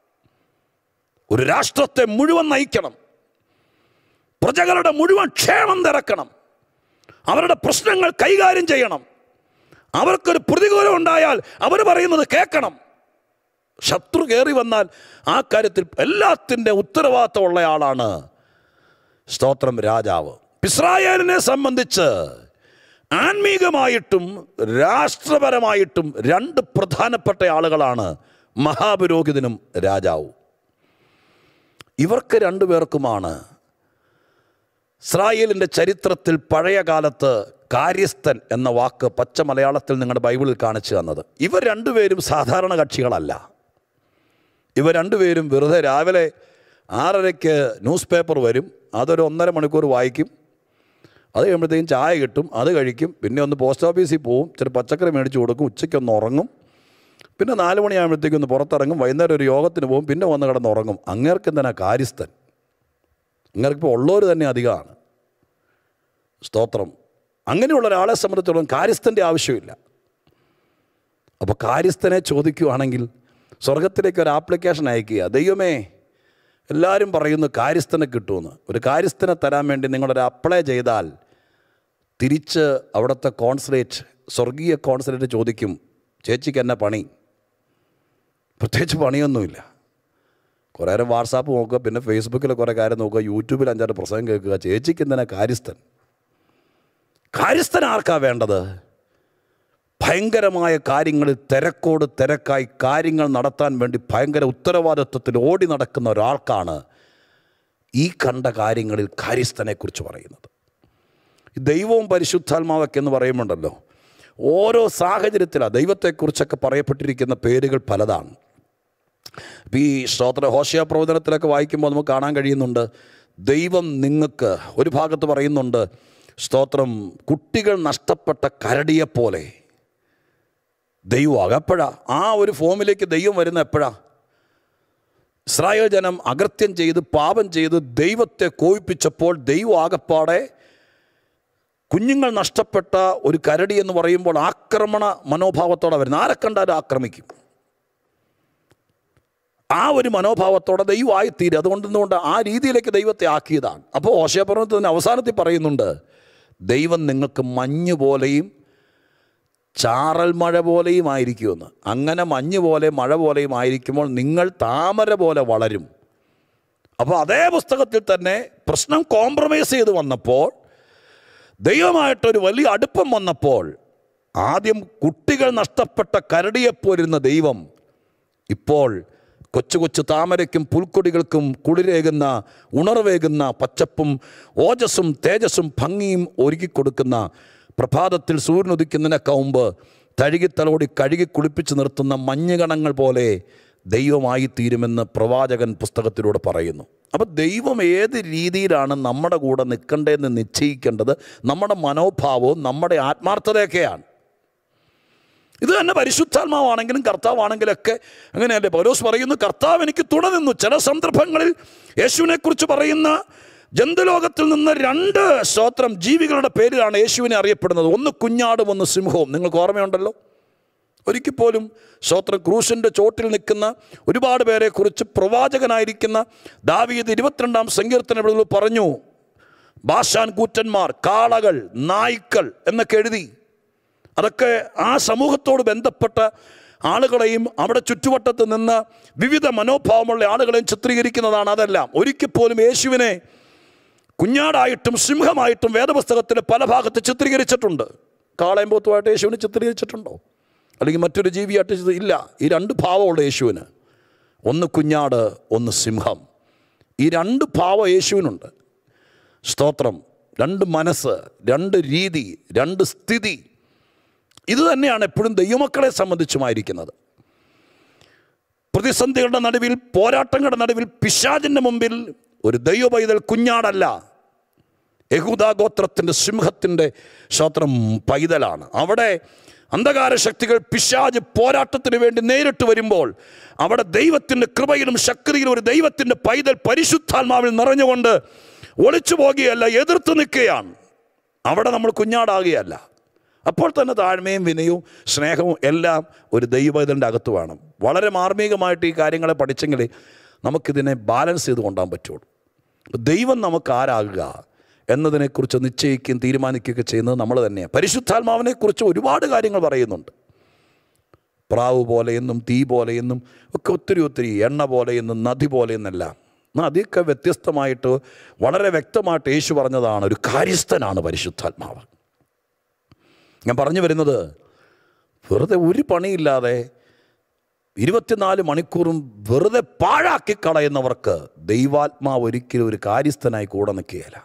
ഒരു രാഷ്ട്രത്തെ മുഴുവൻ നയിക്കണം പ്രജകളുടെ മുഴുവൻ ക്ഷേമം തിരക്കണം അവരുടെ പ്രശ്നങ്ങൾ കൈകാര്യം ചെയ്യണം അവർക്കൊരു പ്രതികൂലം ഉണ്ടായാൽ അവർ പറയുന്നത് കേൾക്കണം ശത്രു കയറി വന്നാൽ ആ കാര്യത്തിൽ എല്ലാത്തിൻ്റെ ഉത്തരവാദിത്തമുള്ള ആളാണ് സ്തോത്രം രാജാവ് ഇസ്രായേലിനെ സംബന്ധിച്ച് ആത്മീകമായിട്ടും രാഷ്ട്രപരമായിട്ടും രണ്ട് പ്രധാനപ്പെട്ട ആളുകളാണ് മഹാപുരോഹിതനും രാജാവും ഇവർക്ക് രണ്ടുപേർക്കുമാണ് ഇസ്രായേലിൻ്റെ ചരിത്രത്തിൽ പഴയ കാലത്ത് കാര്യസ്ഥൻ എന്ന വാക്ക് പച്ച മലയാളത്തിൽ നിങ്ങളുടെ ബൈബിളിൽ കാണിച്ചു തന്നത് ഇവർ രണ്ടുപേരും സാധാരണ കക്ഷികളല്ല ഇവർ രണ്ടുപേരും വെറുതെ രാവിലെ ആറരയ്ക്ക് ന്യൂസ് പേപ്പർ വരും അതൊരു ഒന്നര മണിക്കൂർ വായിക്കും അത് കഴിയുമ്പോഴത്തേക്കും ചായ കിട്ടും അത് കഴിക്കും പിന്നെ ഒന്ന് പോസ്റ്റ് ഓഫീസിൽ പോവും ചില പച്ചക്കറി മേടിച്ച് കൊടുക്കും ഉച്ചയ്ക്ക് ഒന്ന് ഉറങ്ങും പിന്നെ നാല് മണിയാകുമ്പോഴത്തേക്കും ഒന്ന് പുറത്തിറങ്ങും വൈകുന്നേരം ഒരു യോഗത്തിന് പോകും പിന്നെ വന്ന് കിടന്ന് ഉറങ്ങും അങ്ങേർക്ക് എന്തിനാ കാര്യസ്ഥൻ അങ്ങേർക്കിപ്പോൾ ഉള്ളവർ തന്നെ അധികമാണ് സ്തോത്രം അങ്ങനെയുള്ള ഒരാളെ സംബന്ധിച്ചിടത്തോളം കാര്യസ്ഥൻ്റെ ആവശ്യമില്ല അപ്പോൾ കാര്യസ്ഥനെ ചോദിക്കുകയാണെങ്കിൽ സ്വർഗത്തിലേക്ക് ഒരു ആപ്ലിക്കേഷൻ അയക്കുക ദൈവമേ എല്ലാവരും പറയുന്നു കാര്യസ്ഥനെ കിട്ടുമെന്ന് ഒരു കാര്യസ്ഥനെ തരാൻ വേണ്ടി നിങ്ങളൊരു അപ്ലൈ ചെയ്താൽ തിരിച്ച് അവിടുത്തെ കോൺസുലേറ്റ് സ്വർഗീയ കോൺസുലേറ്റ് ചോദിക്കും ചേച്ചിക്ക് എന്നെ പണി പ്രത്യേകിച്ച് പണിയൊന്നുമില്ല കുറേ നേരം വാട്സാപ്പ് നോക്കുക പിന്നെ ഫേസ്ബുക്കിൽ കുറേ കാര്യം നോക്കുക യൂട്യൂബിൽ അഞ്ചാറ് പ്രസംഗം കേൾക്കുക ചേച്ചിക്ക് എന്തിനാ കാര്യസ്ഥൻ കാര്യസ്ഥൻ ആർക്കാ വേണ്ടത് ഭയങ്കരമായ കാര്യങ്ങളിൽ തിരക്കോട് തിരക്കായി കാര്യങ്ങൾ നടത്താൻ വേണ്ടി ഭയങ്കര ഉത്തരവാദിത്വത്തിൽ ഓടി നടക്കുന്ന ഒരാൾക്കാണ് ഈ കണ്ട കാര്യങ്ങളിൽ കാര്യസ്ഥനെക്കുറിച്ച് പറയുന്നത് ഈ ദൈവവും പരിശുദ്ധാത്മാവൊക്കെ എന്ന് പറയുമ്പോണ്ടല്ലോ ഓരോ സാഹചര്യത്തിലാണ് ദൈവത്തെക്കുറിച്ചൊക്കെ പറയപ്പെട്ടിരിക്കുന്ന പേരുകൾ പലതാണ് ഇപ്പം ഈ സ്തോത്ര ഹോശയ പ്രവചനത്തിലൊക്കെ വായിക്കുമ്പോൾ നമുക്ക് കാണാൻ കഴിയുന്നുണ്ട് ദൈവം നിങ്ങൾക്ക് ഒരു ഭാഗത്ത് പറയുന്നുണ്ട് സ്തോത്രം കുട്ടികൾ നഷ്ടപ്പെട്ട കരടിയെപ്പോലെ ദൈവമാകും എപ്പോഴാ ആ ഒരു ഫോമിലേക്ക് ദൈവം വരുന്ന എപ്പോഴാ ഇസ്രായേൽ ജനം അകൃത്യം ചെയ്ത് പാപം ചെയ്ത് ദൈവത്തെ കോപിപ്പിച്ചപ്പോൾ ദൈവം ആകപ്പാടെ കുഞ്ഞുങ്ങൾ നഷ്ടപ്പെട്ട ഒരു കരടി എന്ന് പറയുമ്പോൾ ആക്രമണ മനോഭാവത്തോടെ വരുന്നത് ആരെ കണ്ടാലും ആക്രമിക്കും ആ ഒരു മനോഭാവത്തോടെ ദൈവമായി തീരും അതുകൊണ്ടെന്നുകൊണ്ട് ആ രീതിയിലേക്ക് ദൈവത്തെ ആക്കിയതാണ് അപ്പോൾ ഓശയപർവ്വതത്തിന് അവസാനത്തിൽ പറയുന്നുണ്ട് ദൈവം നിങ്ങൾക്ക് മഞ്ഞ് പോലെയും ചാറൽ മഴ പോലെയും ആയിരിക്കുമെന്ന് അങ്ങനെ മഞ്ഞ് പോലെ മഴ പോലെയും ആയിരിക്കുമ്പോൾ നിങ്ങൾ താമര പോലെ വളരും അപ്പോൾ അതേ പുസ്തകത്തിൽ തന്നെ പ്രശ്നം കോംപ്രമൈസ് ചെയ്ത് വന്നപ്പോൾ ദൈവമായിട്ടൊരു വലിയ അടുപ്പം വന്നപ്പോൾ ആദ്യം കുട്ടികൾ നഷ്ടപ്പെട്ട കരടിയെപ്പോരുന്ന ദൈവം ഇപ്പോൾ കൊച്ചു കൊച്ചു താമരയ്ക്കും പുൽക്കൊടികൾക്കും കുളിരേകുന്ന ഉണർവേകുന്ന പച്ചപ്പും ഓജസ്സും തേജസ്സും ഭംഗിയും ഒരുക്കിക്കൊടുക്കുന്ന പ്രഭാതത്തിൽ സൂര്യൻ ഉദിക്കുന്നതിനൊക്കെ മുമ്പ് തഴുകിത്തലോടി കഴുകി കുളിപ്പിച്ച് നിർത്തുന്ന മഞ്ഞുകണങ്ങൾ പോലെ ദൈവമായി തീരുമെന്ന് പ്രവാചകൻ പുസ്തകത്തിലൂടെ പറയുന്നു അപ്പോൾ ദൈവം ഏത് രീതിയിലാണ് നമ്മുടെ കൂടെ നിൽക്കേണ്ടതെന്ന് നിശ്ചയിക്കേണ്ടത് നമ്മുടെ മനോഭാവവും നമ്മുടെ ആത്മാർത്ഥതയൊക്കെയാണ് ഇത് തന്നെ പരിശുദ്ധാത്മാവാണെങ്കിലും കർത്താവാണെങ്കിലൊക്കെ അങ്ങനെയല്ലേ പൗലോസ് പറയുന്നു കർത്താവ് എനിക്ക് തുണ നിന്നു ചില സന്ദർഭങ്ങളിൽ യേശുവിനെക്കുറിച്ച് പറയുന്ന ജന്തുലോകത്തിൽ നിന്ന് രണ്ട് സ്തോത്രം ജീവികളുടെ പേരിലാണ് യേശുവിനെ അറിയപ്പെടുന്നത് ഒന്ന് കുഞ്ഞാടും ഒന്ന് സിംഹവും നിങ്ങൾക്ക് ഓർമ്മയുണ്ടല്ലോ ഒരിക്കൽ പോലും സ്തോത്രം ക്രൂശിൻ്റെ ചോട്ടിൽ നിൽക്കുന്ന ഒരുപാട് പേരെ കുറിച്ച് പ്രവാചകനായിരിക്കുന്ന ദാവീദ് ഇരുപത്തിരണ്ടാം സങ്കീർത്തന പറഞ്ഞു ബാഷാൻ കൂറ്റന്മാർ കാളകൾ നായ്ക്കൾ എന്നൊക്കെ എഴുതി അതൊക്കെ ആ സമൂഹത്തോട് ബന്ധപ്പെട്ട ആളുകളെയും അവിടെ ചുറ്റുവട്ടത്ത് നിന്ന് വിവിധ മനോഭാവമുള്ള ആളുകളെയും ചിത്രീകരിക്കുന്നതാണ് അതെല്ലാം ഒരിക്കൽ പോലും യേശുവിനെ കുഞ്ഞാടായിട്ടും സിംഹമായിട്ടും വേദപുസ്തകത്തിൽ പല ഭാഗത്ത് ചിത്രീകരിച്ചിട്ടുണ്ട് കാളയും പോത്തുമായിട്ട് യേശുവിനെ ചിത്രീകരിച്ചിട്ടുണ്ടോ അല്ലെങ്കിൽ മറ്റൊരു ജീവിയായിട്ട് ചിത്രീ- ഇല്ല ഈ രണ്ട് ഭാവമുള്ള യേശുവിന് ഒന്ന് കുഞ്ഞാട് ഒന്ന് സിംഹം ഈ രണ്ട് ഭാവം യേശുവിനുണ്ട് സ്തോത്രം രണ്ട് മനസ്സ് രണ്ട് രീതി രണ്ട് സ്ഥിതി ഇത് തന്നെയാണ് എപ്പോഴും ദൈവമക്കളെ സംബന്ധിച്ചുമായിരിക്കുന്നത് പ്രതിസന്ധികളുടെ നടുവിൽ പോരാട്ടങ്ങളുടെ നടുവിൽ പിശാചിൻ്റെ മുമ്പിൽ ഒരു ദൈവ പൈതൽ കുഞ്ഞാടല്ല യഹൂദാ ഗോത്രത്തിൻ്റെ സിംഹത്തിൻ്റെ സ്തോത്രം പൈതലാണ് അവിടെ അന്ധകാര ശക്തികൾ പിശാജ് പോരാട്ടത്തിന് വേണ്ടി നേരിട്ട് വരുമ്പോൾ അവിടെ ദൈവത്തിൻ്റെ കൃപയിലും ശക്തിയിലും ഒരു ദൈവത്തിൻ്റെ പൈതൽ പരിശുദ്ധാത്മാവിൽ നിറഞ്ഞുകൊണ്ട് ഒളിച്ചു പോകുകയല്ല എതിർത്ത് നിൽക്കുകയാണ് അവിടെ നമ്മൾ കുഞ്ഞാടാകുകയല്ല അപ്പോൾ തന്നെ താഴ്മയും വിനയവും സ്നേഹവും എല്ലാം ഒരു ദൈവപൈതലിൻ്റെ അകത്ത് വേണം വളരെ മാർമികമായിട്ട് ഈ കാര്യങ്ങളെ പഠിച്ചെങ്കിൽ നമുക്കിതിനെ ബാലൻസ് ചെയ്ത് കൊണ്ടാൻ പറ്റുള്ളൂ അപ്പോൾ ദൈവം നമുക്ക് ആരാകുക എന്നതിനെക്കുറിച്ച് നിശ്ചയിക്കുകയും തീരുമാനിക്കുകയൊക്കെ ചെയ്യുന്നത് നമ്മൾ തന്നെയാണ് പരിശുദ്ധാത്മാവിനെക്കുറിച്ച് ഒരുപാട് കാര്യങ്ങൾ പറയുന്നുണ്ട് പ്രാവ് പോലെയെന്നും തീ പോലെയെന്നും ഒക്കെ ഒത്തിരി ഒത്തിരി എണ്ണ പോലെയെന്നും നദി പോലെയെന്നെല്ലാം നദിയൊക്കെ വ്യത്യസ്തമായിട്ട് വളരെ വ്യക്തമായിട്ട് യേശു പറഞ്ഞതാണ് ഒരു കാര്യസ്ഥനാണ് പരിശുദ്ധാത്മാവ് ഞാൻ പറഞ്ഞു വരുന്നത് വെറുതെ ഒരു പണിയില്ലാതെ ഇരുപത്തിനാല് മണിക്കൂറും വെറുതെ പാഴാക്കി കളയുന്നവർക്ക് ദൈവാത്മാവ് ഒരിക്കലും ഒരു കാര്യസ്ഥനായി കൂടെ നിൽക്കുകയില്ല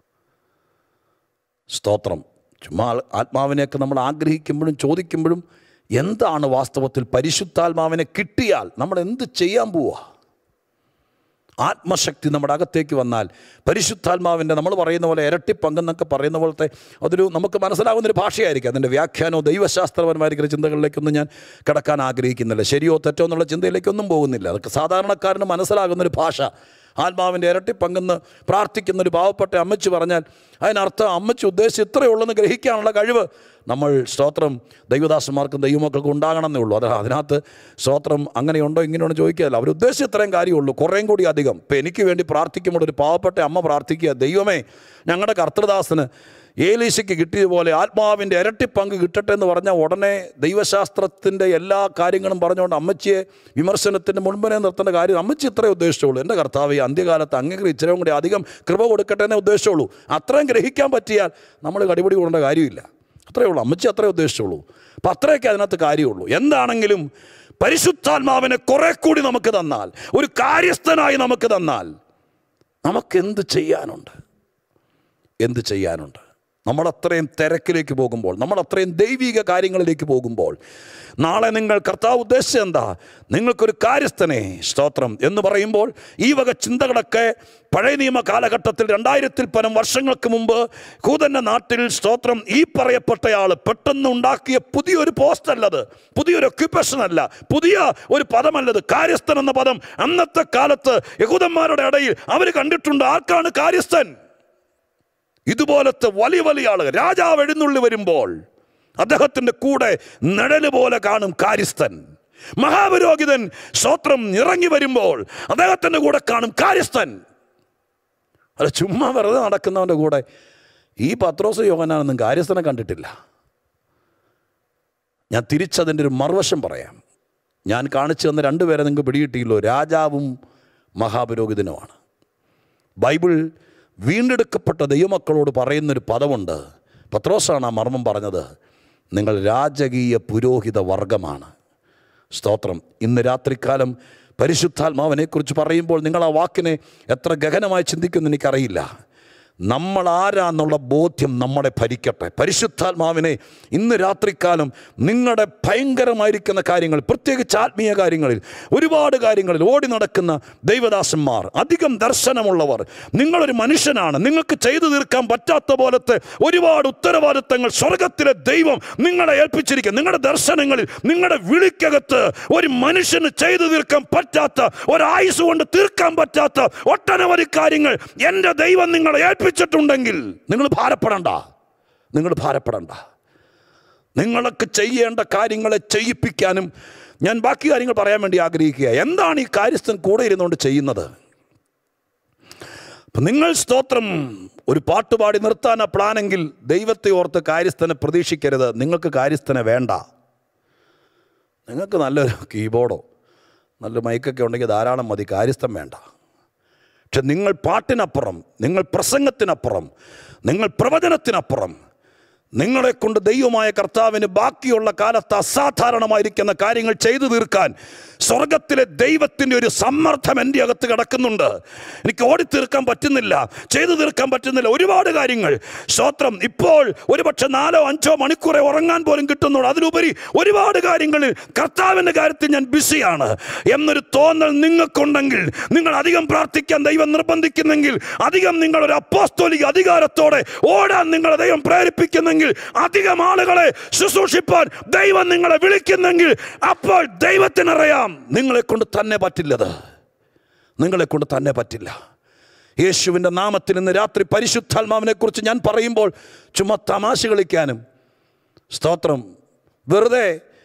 സ്തോത്രം ചുമ്മാ ആൾ- ആത്മാവിനെയൊക്കെ നമ്മൾ ആഗ്രഹിക്കുമ്പോഴും ചോദിക്കുമ്പോഴും എന്താണ് വാസ്തവത്തിൽ പരിശുദ്ധാത്മാവിനെ കിട്ടിയാൽ നമ്മൾ എന്ത് ചെയ്യാൻ പോവുക ആത്മശക്തി നമ്മുടെ അകത്തേക്ക് വന്നാൽ പരിശുദ്ധാത്മാവിൻ്റെ നമ്മൾ പറയുന്ന പോലെ ഇരട്ടി പങ്കെന്നൊക്കെ പറയുന്ന പോലത്തെ അതൊരു നമുക്ക് മനസ്സിലാകുന്നൊരു ഭാഷയായിരിക്കും അതിൻ്റെ വ്യാഖ്യാനമോ ദൈവശാസ്ത്രപരമായിരിക്കുന്ന ചിന്തകളിലേക്കൊന്നും ഞാൻ കിടക്കാൻ ആഗ്രഹിക്കുന്നില്ല ശരിയോ തെറ്റോ എന്നുള്ള ചിന്തയിലേക്കൊന്നും പോകുന്നില്ല അതൊക്കെ സാധാരണക്കാരന് മനസ്സിലാകുന്നൊരു ഭാഷ ആത്മാവിൻ്റെ ഇരട്ടി പങ്കെന്ന് പ്രാർത്ഥിക്കുന്ന ഒരു പാവപ്പെട്ട അമ്മച്ചി പറഞ്ഞാൽ അതിനർത്ഥം അമ്മച്ചി ഉദ്ദേശിച്ച് ഇത്രയേ ഉള്ളെന്ന് ഗ്രഹിക്കാനുള്ള കഴിവ് നമ്മൾ സ്തോത്രം ദൈവദാസന്മാർക്കും ദൈവമക്കൾക്കും ഉണ്ടാകണമെന്നേ ഉള്ളൂ അത് അതിനകത്ത് സ്തോത്രം അങ്ങനെയുണ്ടോ ഇങ്ങനെയുണ്ടോ ചോദിക്കാമല്ലോ അവർ ഉദ്ദേശിച്ച് ഇത്രയും കാര്യമുള്ളൂ കുറേയും കൂടി അധികം ഇപ്പം എനിക്ക് വേണ്ടി പ്രാർത്ഥിക്കുമ്പോൾ ഒരു പാവപ്പെട്ട അമ്മ പ്രാർത്ഥിക്കുക ദൈവമേ ഞങ്ങളുടെ കർത്തൃദാസന് ഏലീശയ്ക്ക് കിട്ടിയതുപോലെ ആത്മാവിൻ്റെ ഇരട്ടി പങ്ക് കിട്ടട്ടെ എന്ന് പറഞ്ഞാൽ ഉടനെ ദൈവശാസ്ത്രത്തിൻ്റെ എല്ലാ കാര്യങ്ങളും പറഞ്ഞുകൊണ്ട് അമ്മച്ചിയെ വിമർശനത്തിൻ്റെ മുൻപിനെ നിർത്തേണ്ട കാര്യം അമ്മച്ചി ഇത്രേ ഉദ്ദേശിച്ചുള്ളൂ എൻ്റെ കർത്താവ് ഈ അന്ത്യകാലത്ത് അങ്ങേക്ക് ഇച്ചിരി കൂടി അധികം കൃപ കൊടുക്കട്ടെ എന്നേ ഉദ്ദേശിച്ചുള്ളൂ അത്രയും ഗ്രഹിക്കാൻ പറ്റിയാൽ നമ്മൾ കടിപിടി കൊണ്ട കാര്യമില്ല അത്രയേ ഉള്ളൂ അമ്മച്ചി അത്രേ ഉദ്ദേശിച്ചുള്ളൂ അപ്പം അത്രയൊക്കെ അതിനകത്ത് കാര്യമുള്ളൂ എന്താണെങ്കിലും പരിശുദ്ധാത്മാവിനെ കുറെ കൂടി നമുക്ക് തന്നാൽ ഒരു കാര്യസ്ഥനായി നമുക്ക് തന്നാൽ നമുക്കെന്ത് ചെയ്യാനുണ്ട് എന്ത് ചെയ്യാനുണ്ട് നമ്മൾ അത്രയും തിരക്കിലേക്ക് പോകുമ്പോൾ നമ്മൾ അത്രയും ദൈവിക കാര്യങ്ങളിലേക്ക് പോകുമ്പോൾ നാളെ നിങ്ങൾ കർത്താവ് ഉദ്ദേശിച്ചത് എന്താ നിങ്ങൾക്കൊരു കാര്യസ്ഥനെ സ്തോത്രം എന്ന് പറയുമ്പോൾ ഈ വക ചിന്തകളൊക്കെ പഴയ നിയമ കാലഘട്ടത്തിൽ രണ്ടായിരത്തിൽ പരം വർഷങ്ങൾക്ക് മുമ്പ് കൂതൻ്റെ നാട്ടിൽ സ്തോത്രം ഈ പറയപ്പെട്ടയാൾ പെട്ടെന്ന് ഉണ്ടാക്കിയ പുതിയൊരു പോസ്റ്റ് അല്ലത് പുതിയൊരു ഒക്യുപ്പേഷൻ അല്ല പുതിയ ഒരു പദമല്ലത് കാര്യസ്ഥൻ എന്ന പദം അന്നത്തെ കാലത്ത് യഹൂദന്മാരുടെ ഇടയിൽ അവർ കണ്ടിട്ടുണ്ട് ആർക്കാണ് കാര്യസ്ഥൻ ഇതുപോലത്തെ വലിയ വലിയ ആളുകൾ രാജാവ് എഴുന്നള്ളി വരുമ്പോൾ അദ്ദേഹത്തിൻ്റെ കൂടെ നിഴല് പോലെ കാണും കാര്യസ്ഥൻ മഹാപുരോഹിതൻ സ്വത്രം ഇറങ്ങി വരുമ്പോൾ അദ്ദേഹത്തിൻ്റെ കൂടെ കാണും കാര്യസ്ഥൻ അത് ചുമ്മാ വെറുതെ നടക്കുന്നവൻ്റെ കൂടെ ഈ പത്രോസ് യോഗനാനൊന്നും കാര്യസ്ഥനെ കണ്ടിട്ടില്ല ഞാൻ തിരിച്ചതിൻ്റെ ഒരു മറുവശം പറയാം ഞാൻ കാണിച്ചു തന്ന രണ്ടുപേരെ നിങ്ങൾക്ക് പിടികിട്ടിയല്ലോ രാജാവും മഹാപുരോഹിതനുമാണ് ബൈബിൾ വീണ്ടെടുക്കപ്പെട്ട ദൈവമക്കളോട് പറയുന്നൊരു പദമുണ്ട് പത്രോസാണ് ആ മർമ്മം പറഞ്ഞത് നിങ്ങൾ രാജകീയ പുരോഹിത വർഗമാണ് സ്തോത്രം ഇന്ന് രാത്രികാലം പരിശുദ്ധാത്മാവിനെക്കുറിച്ച് പറയുമ്പോൾ നിങ്ങൾ ആ വാക്കിനെ എത്ര ഗഹനമായി ചിന്തിക്കുമെന്ന് എനിക്കറിയില്ല നമ്മൾ ആരാന്നുള്ള ബോധ്യം നമ്മളെ ഭരിക്കട്ടെ പരിശുദ്ധാത്മാവിനെ ഇന്ന് രാത്രിക്കാലം നിങ്ങളുടെ ഭയങ്കരമായിരിക്കുന്ന കാര്യങ്ങൾ പ്രത്യേകിച്ച് ആത്മീയ കാര്യങ്ങളിൽ ഒരുപാട് കാര്യങ്ങളിൽ ഓടി നടക്കുന്ന ദൈവദാസന്മാർ അധികം ദർശനമുള്ളവർ നിങ്ങളൊരു മനുഷ്യനാണ് നിങ്ങൾക്ക് ചെയ്തു തീർക്കാൻ പറ്റാത്ത പോലത്തെ ഒരുപാട് ഉത്തരവാദിത്തങ്ങൾ സ്വർഗത്തിലെ ദൈവം നിങ്ങളെ ഏൽപ്പിച്ചിരിക്കും നിങ്ങളുടെ ദർശനങ്ങളിൽ നിങ്ങളുടെ വിളിക്കകത്ത് ഒരു മനുഷ്യന് ചെയ്തു തീർക്കാൻ പറ്റാത്ത ഒരായുസ് കൊണ്ട് തീർക്കാൻ പറ്റാത്ത ഒട്ടനവധി കാര്യങ്ങൾ എൻ്റെ ദൈവം നിങ്ങളെ ഏൽപ്പിച്ചിട്ടുണ്ടെങ്കിൽ നിങ്ങൾ ഭാരപ്പെടണ്ട നിങ്ങൾ ഭാരപ്പെടണ്ട നിങ്ങളൊക്കെ ചെയ്യേണ്ട കാര്യങ്ങളെ ചെയ്യിപ്പിക്കാനും ഞാൻ ബാക്കി കാര്യങ്ങൾ പറയാൻ വേണ്ടി ആഗ്രഹിക്കുക എന്താണ് ഈ കാര്യസ്ഥൻ കൂടെ ഇരുന്നുകൊണ്ട് ചെയ്യുന്നത് അപ്പം നിങ്ങൾ സ്തോത്രം ഒരു പാട്ട് പാടി നിർത്താനാ പ്ലാനെങ്കിൽ ദൈവത്തെ ഓർത്ത് കാര്യസ്ഥനെ പ്രതീക്ഷിക്കരുത് നിങ്ങൾക്ക് കാര്യസ്ഥനെ വേണ്ട നിങ്ങൾക്ക് നല്ലൊരു കീബോർഡോ നല്ല മൈക്കൊക്കെ ഉണ്ടെങ്കിൽ ധാരാളം മതി കാര്യസ്ഥൻ വേണ്ട പക്ഷെ നിങ്ങൾ പാട്ടിനപ്പുറം നിങ്ങൾ പ്രസംഗത്തിനപ്പുറം നിങ്ങൾ പ്രവചനത്തിനപ്പുറം നിങ്ങളെ കൊണ്ട് ദൈവമായ കർത്താവിന് ബാക്കിയുള്ള കാലത്ത് അസാധാരണമായിരിക്കുന്ന കാര്യങ്ങൾ ചെയ്തു തീർക്കാൻ സ്വർഗത്തിലെ ദൈവത്തിൻ്റെ ഒരു സമ്മർദ്ദം എൻ്റെ അകത്ത് കിടക്കുന്നുണ്ട് എനിക്ക് ഓടി തീർക്കാൻ പറ്റുന്നില്ല ചെയ്തു തീർക്കാൻ പറ്റുന്നില്ല ഒരുപാട് കാര്യങ്ങൾ സ്തോത്രം ഇപ്പോൾ ഒരുപക്ഷെ നാലോ അഞ്ചോ മണിക്കൂറെ ഉറങ്ങാൻ പോലും കിട്ടുന്നുള്ളൂ അതിലുപരി ഒരുപാട് കാര്യങ്ങളിൽ കർത്താവിൻ്റെ കാര്യത്തിൽ ഞാൻ ബിസിയാണ് എന്നൊരു തോന്നൽ നിങ്ങൾക്കുണ്ടെങ്കിൽ നിങ്ങൾ അധികം പ്രാർത്ഥിക്കാൻ ദൈവം നിർബന്ധിക്കുന്നെങ്കിൽ അധികം നിങ്ങൾ ഒരു അപ്പോസ്തോലിക അധികാരത്തോടെ ഓടാൻ നിങ്ങളെ ദൈവം പ്രേരിപ്പിക്കുന്നെങ്കിൽ അധികം ആളുകളെ ശുശ്രൂഷിപ്പാൻ ദൈവം നിങ്ങളെ വിളിക്കുന്നെങ്കിൽ അപ്പോൾ ദൈവത്തിനറിയാം നിങ്ങളെ കൊണ്ട് തന്നെ പറ്റില്ലത് നിങ്ങളെ കൊണ്ട് തന്നെ പറ്റില്ല യേശുവിൻ്റെ നാമത്തിൽ ഇന്ന് രാത്രി പരിശുദ്ധാത്മാവിനെ കുറിച്ച് ഞാൻ പറയുമ്പോൾ ചുമ്മാ തമാശ കളിക്കാനും സ്തോത്രം വെറുതെ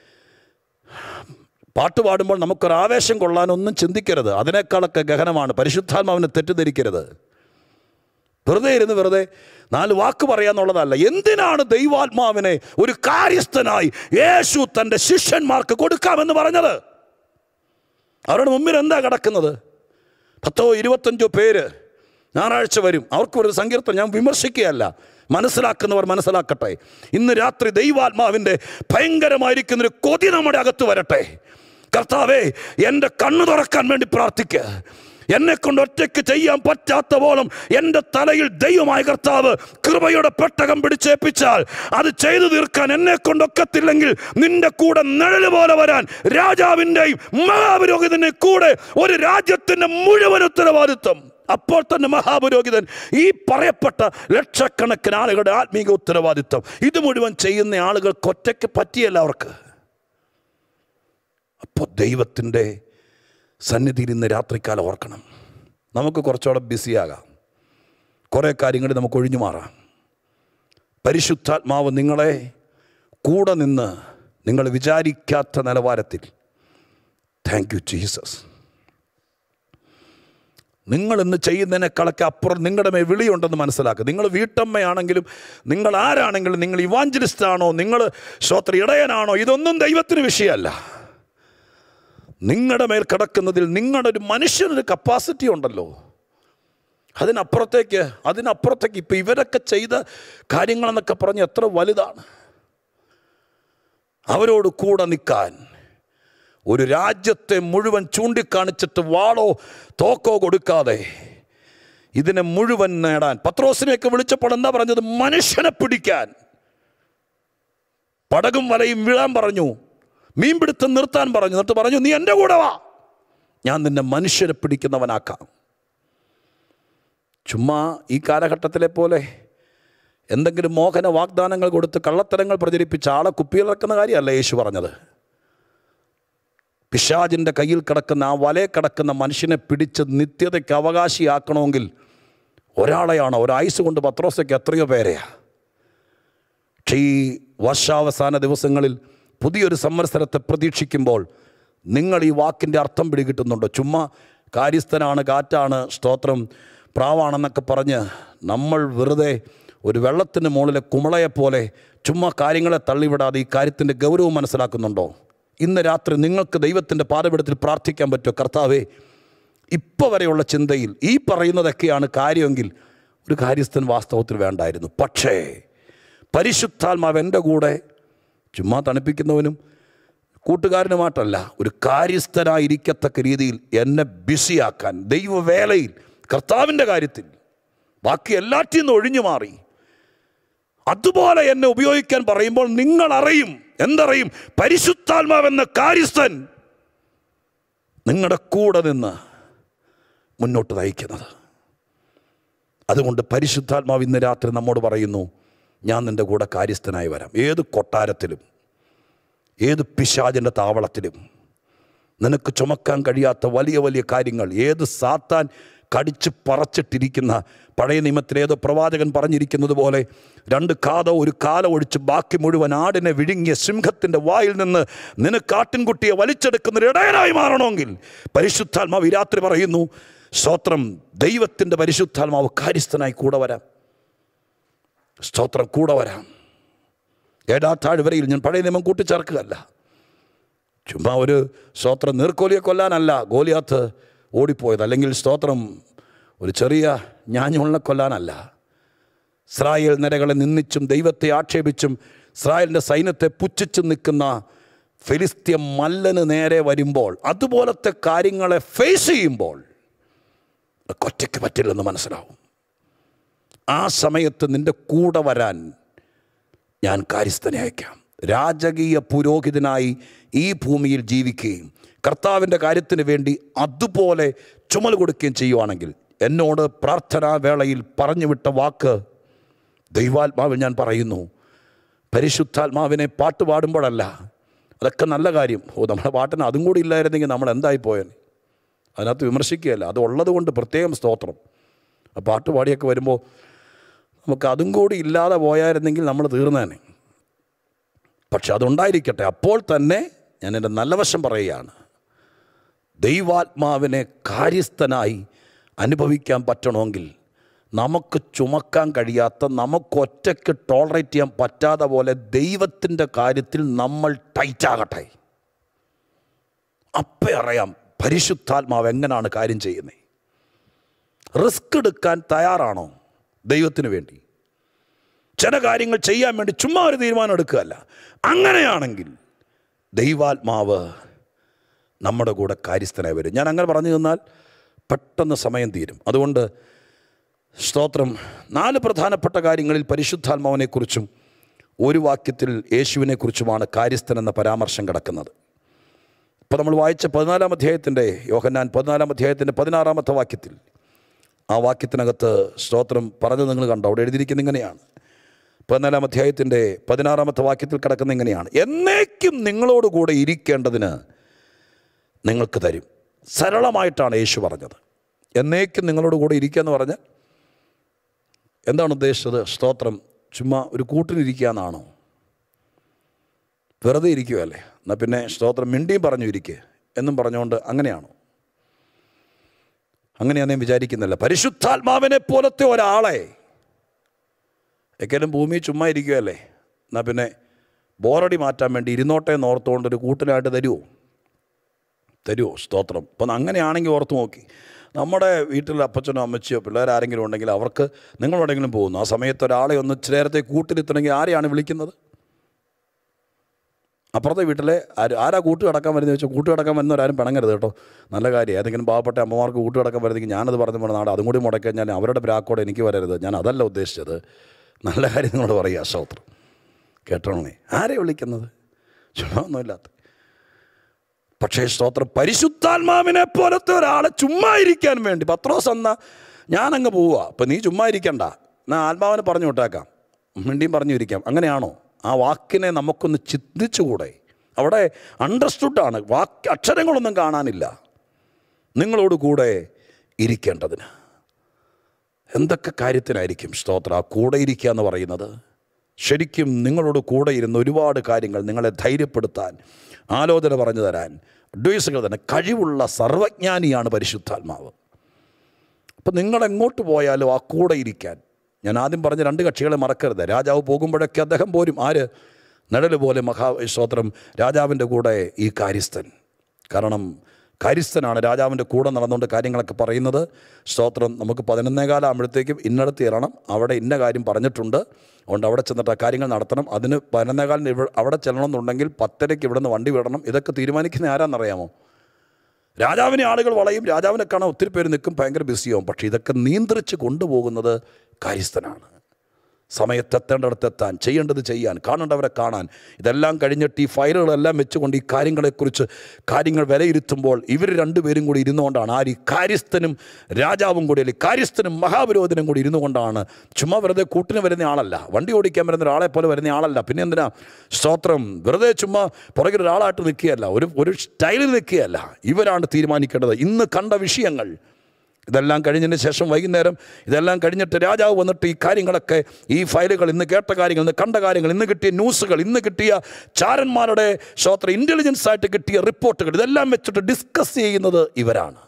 പാട്ട് പാടുമ്പോൾ നമുക്കൊരു ആവേശം കൊള്ളാനൊന്നും ചിന്തിക്കരുത് അതിനേക്കാളൊക്കെ ഗഹനമാണ് പരിശുദ്ധാത്മാവിനെ തെറ്റിദ്ധരിക്കരുത് വെറുതെ ഇരുന്ന് വെറുതെ നാല് വാക്ക് പറയാന്നുള്ളതല്ല എന്തിനാണ് ദൈവാത്മാവിനെ ഒരു കാര്യസ്ഥനായി യേശു തൻ്റെ ശിഷ്യന്മാർക്ക് കൊടുക്കാമെന്ന് പറഞ്ഞത് അവരുടെ മുമ്പിൽ എന്താ കിടക്കുന്നത് പത്തോ ഇരുപത്തഞ്ചോ പേര് ഞായറാഴ്ച വരും അവർക്ക് ഒരു സങ്കീർത്തനം ഞാൻ വിമർശിക്കുകയല്ല മനസ്സിലാക്കുന്നവർ മനസ്സിലാക്കട്ടെ ഇന്ന് രാത്രി ദൈവാത്മാവിൻ്റെ ഭയങ്കരമായിരിക്കുന്നൊരു കൊതി നമ്മുടെ അകത്ത് വരട്ടെ കർത്താവേ എൻ്റെ കണ്ണു തുറക്കാൻ വേണ്ടി പ്രാർത്ഥിക്കുക എന്നെ കൊണ്ട് ഒറ്റയ്ക്ക് ചെയ്യാൻ പറ്റാത്ത പോലും എൻ്റെ തലയിൽ ദൈവമായ കർത്താവ് കൃപയുടെ പെട്ടകം പിടിച്ചേൽപ്പിച്ചാൽ അത് ചെയ്തു തീർക്കാൻ എന്നെ കൊണ്ടൊക്കത്തില്ലെങ്കിൽ നിന്റെ കൂടെ നിഴല് പോലെ വരാൻ രാജാവിൻ്റെയും മഹാപുരോഹിതന്റെ കൂടെ ഒരു രാജ്യത്തിൻ്റെ മുഴുവൻ ഉത്തരവാദിത്വം അപ്പോൾ തന്നെ മഹാപുരോഹിതൻ ഈ പറയപ്പെട്ട ലക്ഷക്കണക്കിന് ആളുകളുടെ ആത്മീക ഉത്തരവാദിത്വം ഇത് മുഴുവൻ ചെയ്യുന്ന ആളുകൾക്ക് ഒറ്റയ്ക്ക് പറ്റിയല്ല അവർക്ക് അപ്പോൾ ദൈവത്തിൻ്റെ സന്നിധിയിൽ ഇന്ന് രാത്രിക്കാലം ഓർക്കണം നമുക്ക് കുറച്ചുകൂടെ ബിസിയാകാം കുറേ കാര്യങ്ങളിൽ നമുക്ക് ഒഴിഞ്ഞു മാറാം പരിശുദ്ധാത്മാവ് നിങ്ങളെ കൂടെ നിന്ന് നിങ്ങൾ വിചാരിക്കാത്ത നിലവാരത്തിൽ താങ്ക് യു ജീസസ് നിങ്ങൾ ഇന്ന് ചെയ്യുന്നതിനേക്കാളൊക്കെ അപ്പുറം നിങ്ങളുടെ മേൽ വിളിയുണ്ടെന്ന് മനസ്സിലാക്കുക നിങ്ങൾ വീട്ടമ്മയാണെങ്കിലും നിങ്ങൾ ആരാണെങ്കിലും നിങ്ങൾ ഇവാഞ്ചലിസ്റ്റ് ആണോ നിങ്ങൾ ശ്രോത്ര ഇടയനാണോ ഇതൊന്നും ദൈവത്തിന് വിഷയമല്ല നിങ്ങളുടെ മേൽ കിടക്കുന്നതിൽ നിങ്ങളുടെ ഒരു മനുഷ്യനൊരു കപ്പാസിറ്റി ഉണ്ടല്ലോ അതിനപ്പുറത്തേക്ക് അതിനപ്പുറത്തേക്ക് ഇപ്പം ഇവരൊക്കെ ചെയ്ത കാര്യങ്ങളെന്നൊക്കെ പറഞ്ഞ് എത്ര വലുതാണ് അവരോട് കൂടെ നിൽക്കാൻ ഒരു രാജ്യത്തെ മുഴുവൻ ചൂണ്ടിക്കാണിച്ചിട്ട് വാളോ തോക്കോ കൊടുക്കാതെ ഇതിനെ മുഴുവൻ നേടാൻ പത്രോസിനെയൊക്കെ വിളിച്ചപ്പോൾ എന്താ പറഞ്ഞത് മനുഷ്യനെ പിടിക്കാൻ പടകും വലയും വീഴാൻ പറഞ്ഞു മീൻപിടുത്തം നിർത്താൻ പറഞ്ഞു എന്നിട്ട് പറഞ്ഞു നീ എൻ്റെ കൂടെ വാ ഞാൻ നിന്നെ മനുഷ്യരെ പിടിക്കുന്നവനാക്കാം ചുമ്മാ ഈ കാലഘട്ടത്തിലെ പോലെ എന്തെങ്കിലും മോഹന വാഗ്ദാനങ്ങൾ കൊടുത്ത് കള്ളത്തരങ്ങൾ പ്രചരിപ്പിച്ച് ആളെ കുപ്പിയിലിറക്കുന്ന കാര്യമല്ല യേശു പറഞ്ഞത് പിശാജിൻ്റെ കയ്യിൽ കിടക്കുന്ന ആ വലയെ കിടക്കുന്ന മനുഷ്യനെ പിടിച്ച് നിത്യതയ്ക്ക് അവകാശിയാക്കണമെങ്കിൽ ഒരാളെയാണോ ഒരായുസ് കൊണ്ട് പത്രോസയ്ക്ക് എത്രയോ പേരെയാ പക്ഷേ ഈ വർഷാവസാന ദിവസങ്ങളിൽ പുതിയൊരു സംവത്സരത്തെ പ്രതീക്ഷിക്കുമ്പോൾ നിങ്ങൾ ഈ വാക്കിൻ്റെ അർത്ഥം പിടികിട്ടുന്നുണ്ടോ ചുമ്മാ കാര്യസ്ഥനാണ് കാറ്റാണ് സ്തോത്രം പ്രാവാണെന്നൊക്കെ പറഞ്ഞ് നമ്മൾ വെറുതെ ഒരു വെള്ളത്തിന് മുകളിലെ കുമളയെപ്പോലെ ചുമ്മാ കാര്യങ്ങളെ തള്ളിവിടാതെ ഈ കാര്യത്തിൻ്റെ ഗൗരവം മനസ്സിലാക്കുന്നുണ്ടോ ഇന്ന് രാത്രി നിങ്ങൾക്ക് ദൈവത്തിൻ്റെ പാതപിടത്തിൽ പ്രാർത്ഥിക്കാൻ പറ്റുമോ കർത്താവേ ഇപ്പോൾ വരെയുള്ള ചിന്തയിൽ ഈ പറയുന്നതൊക്കെയാണ് കാര്യമെങ്കിൽ ഒരു കാര്യസ്ഥൻ വാസ്തവത്തിൽ വേണ്ടായിരുന്നു പക്ഷേ പരിശുദ്ധാത്മാവ് എൻ്റെ കൂടെ ചുമ്മാ തണുപ്പിക്കുന്നവനും കൂട്ടുകാരനുമായിട്ടല്ല ഒരു കാര്യസ്ഥനായിരിക്കത്തക്ക രീതിയിൽ എന്നെ ബിസിയാക്കാൻ ദൈവവേലയിൽ കർത്താവിൻ്റെ കാര്യത്തിൽ ബാക്കി എല്ലാറ്റിൽ നിന്ന് ഒഴിഞ്ഞു മാറി അതുപോലെ എന്നെ ഉപയോഗിക്കാൻ പറയുമ്പോൾ നിങ്ങൾ അറിയും എന്തറിയും പരിശുദ്ധാത്മാവെന്ന കാര്യസ്ഥൻ നിങ്ങളുടെ കൂടെ നിന്ന് മുന്നോട്ട് നയിക്കുന്നത് അതുകൊണ്ട് പരിശുദ്ധാത്മാവ് ഇന്ന് രാത്രി നമ്മോട് പറയുന്നു ഞാൻ നിൻ്റെ കൂടെ കാര്യസ്ഥനായി വരാം ഏത് കൊട്ടാരത്തിലും ഏത് പിശാചിൻ്റെ താവളത്തിലും നിനക്ക് ചുമക്കാൻ കഴിയാത്ത വലിയ വലിയ കാര്യങ്ങൾ ഏത് സാത്താൻ കടിച്ച് പറച്ചിട്ടിരിക്കുന്ന പഴയ നിയമത്തിൽ ഏതോ പ്രവാചകൻ പറഞ്ഞിരിക്കുന്നത് പോലെ രണ്ട് കാതോ ഒരു കാലം ഒഴിച്ച് ബാക്കി മുഴുവൻ ആടിനെ വിഴുങ്ങിയ സിംഹത്തിൻ്റെ വായിൽ നിന്ന് നിനക്ക് ആട്ടിൻകുട്ടിയെ വലിച്ചെടുക്കുന്ന ഒരു ഇടയനായി മാറണമെങ്കിൽ പരിശുദ്ധാത്മാവ് ഈ രാത്രി പറയുന്നു സ്തോത്രം ദൈവത്തിൻ്റെ പരിശുദ്ധാത്മാവ് കാര്യസ്ഥനായി കൂടെ വരാം സ്തോത്രം കൂടെ വരാം ഏടാത്താഴ്വരയിൽ ഞാൻ പഴയ നിയമം കൂട്ടിച്ചേർക്കുകയല്ല ചുമ്മാ ഒരു സ്തോത്രം നീർക്കോലിയെ കൊല്ലാനല്ല ഗോലിയാത്ത് ഓടിപ്പോയത് അല്ലെങ്കിൽ സ്തോത്രം ഒരു ചെറിയ ഞാഞ്ഞുള്ള കൊല്ലാനല്ല ഇസ്രായേൽ നിരകളെ നിന്ദിച്ചും ദൈവത്തെ ആക്ഷേപിച്ചും ഇസ്രായേലിൻ്റെ സൈന്യത്തെ പുച്ഛിച്ചും നിൽക്കുന്ന ഫിലിസ്തീയ മല്ലന് നേരെ വരുമ്പോൾ അതുപോലത്തെ കാര്യങ്ങളെ ഫേസ് ചെയ്യുമ്പോൾ ഒറ്റയ്ക്ക് പറ്റില്ലെന്ന് മനസ്സിലാവും ആ സമയത്ത് നിൻ്റെ കൂടെ വരാൻ ഞാൻ കാര്യസ്ഥനെ അയക്കാം രാജകീയ പുരോഹിതനായി ഈ ഭൂമിയിൽ ജീവിക്കുകയും കർത്താവിൻ്റെ കാര്യത്തിന് വേണ്ടി അതുപോലെ ചുമൽ കൊടുക്കുകയും ചെയ്യുവാണെങ്കിൽ എന്നോട് പ്രാർത്ഥനാ വേളയിൽ പറഞ്ഞു വിട്ട വാക്ക് ദൈവാത്മാവിൽ ഞാൻ പറയുന്നു പരിശുദ്ധാത്മാവിനെ പാട്ട് പാടുമ്പോഴല്ല അതൊക്കെ നല്ല കാര്യം ഓ നമ്മുടെ പാട്ടിന് അതും കൂടി ഇല്ലായിരുന്നെങ്കിൽ നമ്മൾ എന്തായി പോയേനെ അതിനകത്ത് വിമർശിക്കുകയല്ല അത് ഉള്ളത് കൊണ്ട് പ്രത്യേകം സ്തോത്രം ആ പാട്ട് പാടിയൊക്കെ വരുമ്പോൾ നമുക്ക് അതും കൂടി ഇല്ലാതെ പോയായിരുന്നെങ്കിൽ നമ്മൾ തീർന്നേനെ പക്ഷെ അതുണ്ടായിരിക്കട്ടെ അപ്പോൾ തന്നെ ഞാൻ എൻ്റെ നല്ല വശം പറയുകയാണ് ദൈവാത്മാവിനെ കാര്യസ്ഥനായി അനുഭവിക്കാൻ പറ്റണമെങ്കിൽ നമുക്ക് ചുമക്കാൻ കഴിയാത്ത നമുക്കൊറ്റയ്ക്ക് ടോളറേറ്റ് ചെയ്യാൻ പറ്റാതെ പോലെ ദൈവത്തിൻ്റെ കാര്യത്തിൽ നമ്മൾ ടൈറ്റാകട്ടെ അപ്പം അറിയാം പരിശുദ്ധാത്മാവ് എങ്ങനെയാണ് കാര്യം ചെയ്യുന്നത് റിസ്ക് എടുക്കാൻ തയ്യാറാണോ ദൈവത്തിന് വേണ്ടി ചില കാര്യങ്ങൾ ചെയ്യാൻ വേണ്ടി ചുമ്മാ ഒരു തീരുമാനം എടുക്കുകയല്ല അങ്ങനെയാണെങ്കിൽ ദൈവാത്മാവ് നമ്മുടെ കൂടെ കാര്യസ്ഥനായി വരും ഞാൻ അങ്ങനെ പറഞ്ഞു തന്നാൽ പെട്ടെന്ന് സമയം തീരും അതുകൊണ്ട് സ്തോത്രം നാല് പ്രധാനപ്പെട്ട കാര്യങ്ങളിൽ പരിശുദ്ധാത്മാവിനെക്കുറിച്ചും ഒരു വാക്യത്തിൽ യേശുവിനെക്കുറിച്ചുമാണ് കാര്യസ്ഥൻ എന്ന പരാമർശം കിടക്കുന്നത് ഇപ്പോൾ നമ്മൾ വായിച്ച പതിനാലാം അധ്യായത്തിൻ്റെ യോഹന്നാൻ പതിനാലാം അധ്യായത്തിൻ്റെ പതിനാറാമത്തെ വാക്യത്തിൽ ആ വാക്യത്തിനകത്ത് സ്തോത്രം പറഞ്ഞത് നിങ്ങൾ കണ്ടോ അവിടെ എഴുതിയിരിക്കുന്ന ഇങ്ങനെയാണ് പതിനാലാം അധ്യായത്തിൻ്റെ പതിനാറാമത്തെ വാക്യത്തിൽ കിടക്കുന്ന ഇങ്ങനെയാണ് എന്നേക്കും നിങ്ങളോടുകൂടെ ഇരിക്കേണ്ടതിന് നിങ്ങൾക്ക് തരും സരളമായിട്ടാണ് യേശു പറഞ്ഞത് എന്നേക്കും നിങ്ങളോട് കൂടെ ഇരിക്കുക എന്ന് പറഞ്ഞാൽ എന്താണ് ഉദ്ദേശിച്ചത് സ്തോത്രം ചുമ്മാ ഒരു കൂട്ടിനിരിക്കുക എന്നാണോ വെറുതെ ഇരിക്കുകയല്ലേ എന്നാൽ പിന്നെ സ്തോത്രം മിണ്ടിയും പറഞ്ഞു ഇരിക്കുക എന്നും പറഞ്ഞുകൊണ്ട് അങ്ങനെയാണോ അങ്ങനെയാ ഞാൻ വിചാരിക്കുന്നില്ല പരിശുദ്ധാത്മാവിനെ പോലത്തെ ഒരാളെ എക്കാലും ഭൂമി ചുമ്മാ ഇരിക്കുകയല്ലേ എന്നാൽ പിന്നെ ബോറടി മാറ്റാൻ വേണ്ടി ഇരുന്നോട്ടെ എന്ന് ഓർത്തുകൊണ്ട് ഒരു കൂട്ടിനായിട്ട് തരുമോ തരുമോ സ്തോത്രം അപ്പം അങ്ങനെയാണെങ്കിൽ ഓർത്ത് നോക്കി നമ്മുടെ വീട്ടിൽ അപ്പച്ചനോ അമ്മച്ചിയോ പിള്ളേർ ആരെങ്കിലും ഉണ്ടെങ്കിൽ അവർക്ക് നിങ്ങളെവിടെയെങ്കിലും പോകുന്നു ആ സമയത്ത് ഒരാളെ ഒന്ന് ഇച്ചിരി നേരത്തെ കൂട്ടിലെത്തണമെങ്കിൽ ആരെയാണ് വിളിക്കുന്നത് അപ്പുറത്തെ വീട്ടിലെ ആര് ആരാ കൂട്ട് കിടക്കാൻ വരുന്നത് ചോദിച്ചാൽ കൂട്ട് കിടക്കാൻ വരുന്നവരാരും പിണങ്ങരുത് കേട്ടോ നല്ല കാര്യം ഏതെങ്കിലും പാവപ്പെട്ട അമ്മമാർക്ക് കൂട്ട് കിടക്കാൻ വരുന്നെങ്കിൽ ഞാനത് പറഞ്ഞു പറഞ്ഞ നാട് അതും കൂടി മുടക്കഴിഞ്ഞാൽ അവരുടെ ബ്രാക്കോടെ എനിക്ക് വരരുത് ഞാൻ അതല്ല ഉദ്ദേശിച്ചത് നല്ല കാര്യം നിങ്ങളോട് പറയുക സ്തോത്രം കേട്ടോണേ ആരെ വിളിക്കുന്നത് ചുമ്മാ ഒന്നുമില്ലാത്ത പക്ഷേ സ്തോത്രം പരിശുദ്ധാത്മാവിനെ പോലത്തെ ഒരാളെ ചുമ്മാ ഇരിക്കാൻ വേണ്ടി പത്രോസ് എന്ന ഞാനങ്ങ് പോവുക അപ്പം നീ ചുമ്മാ ഇരിക്കണ്ട ഞാൻ ആത്മാവിനെ പറഞ്ഞു വിട്ടേക്കാം മിണ്ടിയും പറഞ്ഞു ഇരിക്കാം അങ്ങനെയാണോ ആ വാക്കിനെ നമുക്കൊന്ന് ചിന്തിച്ചുകൂടെ അവിടെ അണ്ടർസ്റ്റുഡാണ് വാക്ക് അക്ഷരങ്ങളൊന്നും കാണാനില്ല നിങ്ങളോട് കൂടെ ഇരിക്കേണ്ടതിന് എന്തൊക്കെ കാര്യത്തിനായിരിക്കും സ്തോത്ര ആ കൂടെ ഇരിക്കുക എന്ന് പറയുന്നത് ശരിക്കും നിങ്ങളോട് കൂടെ ഇരുന്ന് ഒരുപാട് കാര്യങ്ങൾ നിങ്ങളെ ധൈര്യപ്പെടുത്താൻ ആലോചന പറഞ്ഞു തരാൻ അഡ്വൈസുകൾ തന്നെ കഴിവുള്ള സർവജ്ഞാനിയാണ് പരിശുദ്ധാത്മാവ് അപ്പം നിങ്ങൾ എങ്ങോട്ട് പോയാലും ആ കൂടെ ഇരിക്കാൻ ഞാൻ ആദ്യം പറഞ്ഞ രണ്ട് കക്ഷികളെ മറക്കരുത് രാജാവ് പോകുമ്പോഴൊക്കെ അദ്ദേഹം പോരും ആര് നിഴൽ പോലെ മഹാ സ്തോത്രം രാജാവിൻ്റെ കൂടെ ഈ കാര്യസ്ഥൻ കാരണം കാര്യസ്ഥനാണ് രാജാവിൻ്റെ കൂടെ നടന്നുകൊണ്ട് കാര്യങ്ങളൊക്കെ പറയുന്നത് സ്തോത്രം നമുക്ക് പതിനൊന്നേകാലാകുമ്പോഴത്തേക്കും ഇന്നടത്ത് ഇറണം അവിടെ ഇന്ന കാര്യം പറഞ്ഞിട്ടുണ്ട് അതുകൊണ്ട് അവിടെ ചെന്നിട്ട് ആ കാര്യങ്ങൾ നടത്തണം അതിന് പതിനൊന്നേകാലിന് ഇവ അവിടെ ചെല്ലണം എന്നുണ്ടെങ്കിൽ പത്തരയ്ക്ക് ഇവിടെ നിന്ന് വണ്ടി വിടണം ഇതൊക്കെ തീരുമാനിക്കുന്ന ആരാന്നറിയാമോ രാജാവിനെ ആളുകൾ വളയും രാജാവിനെ കാണാൻ ഒത്തിരി പേര് നിൽക്കും ഭയങ്കര ബിസിയാവും പക്ഷേ ഇതൊക്കെ നിയന്ത്രിച്ച് കൊണ്ടുപോകുന്നത് കാര്യസ്ഥനാണ് സമയത്തെത്തേണ്ടടത്തെത്താൻ ചെയ്യേണ്ടത് ചെയ്യാൻ കാണേണ്ടവരെ കാണാൻ ഇതെല്ലാം കഴിഞ്ഞിട്ട് ഈ ഫയലുകളെല്ലാം വെച്ചുകൊണ്ട് ഈ കാര്യങ്ങളെക്കുറിച്ച് കാര്യങ്ങൾ വിലയിരുത്തുമ്പോൾ ഇവർ രണ്ടുപേരും കൂടി ഇരുന്നുകൊണ്ടാണ് ആര് ഈ കാര്യസ്ഥനും രാജാവും കൂടി അല്ലെങ്കിൽ കാര്യസ്ഥനും മഹാപുരോധനും കൂടി ഇരുന്നുകൊണ്ടാണ് ചുമ്മാ വെറുതെ കൂട്ടിന് വരുന്ന ആളല്ല വണ്ടി ഓടിക്കാൻ വരുന്ന ഒരാളെ പോലെ വരുന്ന ആളല്ല പിന്നെ എന്തിനാ സ്തോത്രം വെറുതെ ചുമ്മാ പുറകിൽ ഒരാളായിട്ട് നിൽക്കുകയല്ല ഒരു ഒരു സ്റ്റൈലിൽ നിൽക്കുകയല്ല ഇവരാണ് തീരുമാനിക്കേണ്ടത് ഇന്ന് കണ്ട വിഷയങ്ങൾ ഇതെല്ലാം കഴിഞ്ഞതിന് ശേഷം വൈകുന്നേരം ഇതെല്ലാം കഴിഞ്ഞിട്ട് രാജാവ് വന്നിട്ട് ഈ കാര്യങ്ങളൊക്കെ ഈ ഫയലുകൾ ഇന്ന് കേട്ട കാര്യങ്ങൾ ഇന്ന് കണ്ട കാര്യങ്ങൾ ഇന്ന് കിട്ടിയ ന്യൂസുകൾ ഇന്ന് കിട്ടിയ ചാരന്മാരുടെ ശ്രോത്ര ഇൻ്റലിജൻസ് ആയിട്ട് കിട്ടിയ റിപ്പോർട്ടുകൾ ഇതെല്ലാം വെച്ചിട്ട് ഡിസ്കസ് ചെയ്യുന്നത് ഇവരാണ്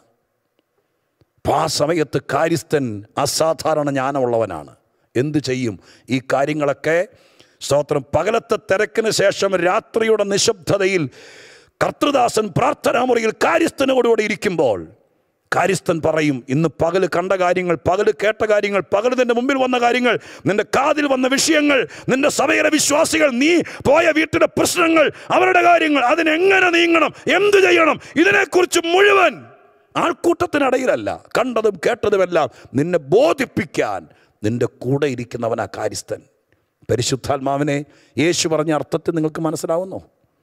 അപ്പോൾ ആ സമയത്ത് കാര്യസ്ഥൻ അസാധാരണ ജ്ഞാനമുള്ളവനാണ് എന്ത് ചെയ്യും ഈ കാര്യങ്ങളൊക്കെ സ്തോത്രം പകലത്തെ തിരക്കിന് ശേഷം രാത്രിയുടെ നിശബ്ദതയിൽ കർത്തൃദാസൻ പ്രാർത്ഥനാമുറിയിൽ കാര്യസ്ഥനോടുകൂടി ഇരിക്കുമ്പോൾ കാര്യസ്ഥൻ പറയും ഇന്ന് പകല് കണ്ട കാര്യങ്ങൾ പകല് കേട്ട കാര്യങ്ങൾ പകല് നിന്റെ മുമ്പിൽ വന്ന കാര്യങ്ങൾ നിന്റെ കാതിൽ വന്ന വിഷയങ്ങൾ നിന്റെ സഭയിലെ വിശ്വാസികൾ നീ പോയ വീട്ടിലെ പ്രശ്നങ്ങൾ അവരുടെ കാര്യങ്ങൾ അതിനെങ്ങനെ നീങ്ങണം എന്ത് ചെയ്യണം ഇതിനെക്കുറിച്ച് മുഴുവൻ ആൾക്കൂട്ടത്തിനിടയിലല്ല കണ്ടതും കേട്ടതുമെല്ലാം നിന്നെ ബോധിപ്പിക്കാൻ നിന്റെ കൂടെ ഇരിക്കുന്നവനാ കാര്യസ്ഥൻ പരിശുദ്ധാത്മാവിനെ യേശു പറഞ്ഞ അർത്ഥത്തിൽ നിങ്ങൾക്ക് മനസ്സിലാവുന്നു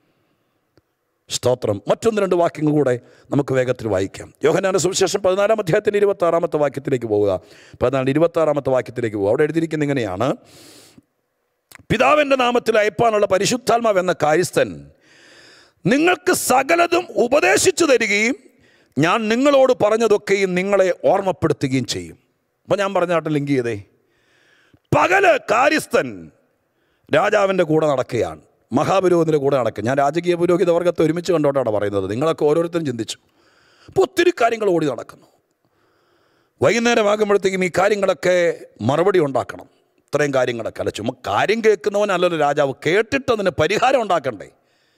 സ്തോത്രം മറ്റൊന്ന് രണ്ട് വാക്യങ്ങൾ കൂടെ നമുക്ക് വേഗത്തിൽ വായിക്കാം യോഹനാന സുവിശേഷം പതിനാലാം അധ്യായത്തിൻ്റെ ഇരുപത്തി ആറാമത്തെ വാക്യത്തിലേക്ക് പോവുക പതിനാല് ഇരുപത്തി ആറാമത്തെ വാക്യത്തിലേക്ക് പോവുക അവിടെ എഴുതിയിരിക്കുന്ന ഇങ്ങനെയാണ് പിതാവിൻ്റെ നാമത്തിൽ അയപ്പാനുള്ള പരിശുദ്ധാത്മാവ് എന്ന കാര്യസ്ഥൻ നിങ്ങൾക്ക് സകലതും ഉപദേശിച്ചു തരികയും ഞാൻ നിങ്ങളോട് പറഞ്ഞതൊക്കെയും നിങ്ങളെ ഓർമ്മപ്പെടുത്തുകയും ചെയ്യും അപ്പോൾ ഞാൻ പറഞ്ഞാട്ട് ലിങ്ക് ചെയ്തേ പകല് കാര്യസ്ഥൻ രാജാവിൻ്റെ കൂടെ നടക്കുകയാണ് മഹാപുരോഹിതൻ്റെ കൂടെ നടക്കുക ഞാൻ രാജകീയ പുരോഹിത വർഗത്തെ ഒരുമിച്ച് കണ്ടോട്ടാണ് പറയുന്നത് നിങ്ങളൊക്കെ ഓരോരുത്തരും ചിന്തിച്ചു അപ്പോൾ ഒത്തിരി കാര്യങ്ങൾ ഓടി നടക്കുന്നു വൈകുന്നേരമാകുമ്പോഴത്തേക്കും ഈ കാര്യങ്ങളൊക്കെ മറുപടി ഉണ്ടാക്കണം ഇത്രയും കാര്യങ്ങളൊക്കെ അല്ല ചുമ്മാ കാര്യം കേൾക്കുന്നവനല്ലല്ലോ രാജാവ് കേട്ടിട്ട് അതിന് പരിഹാരം ഉണ്ടാക്കണ്ടേ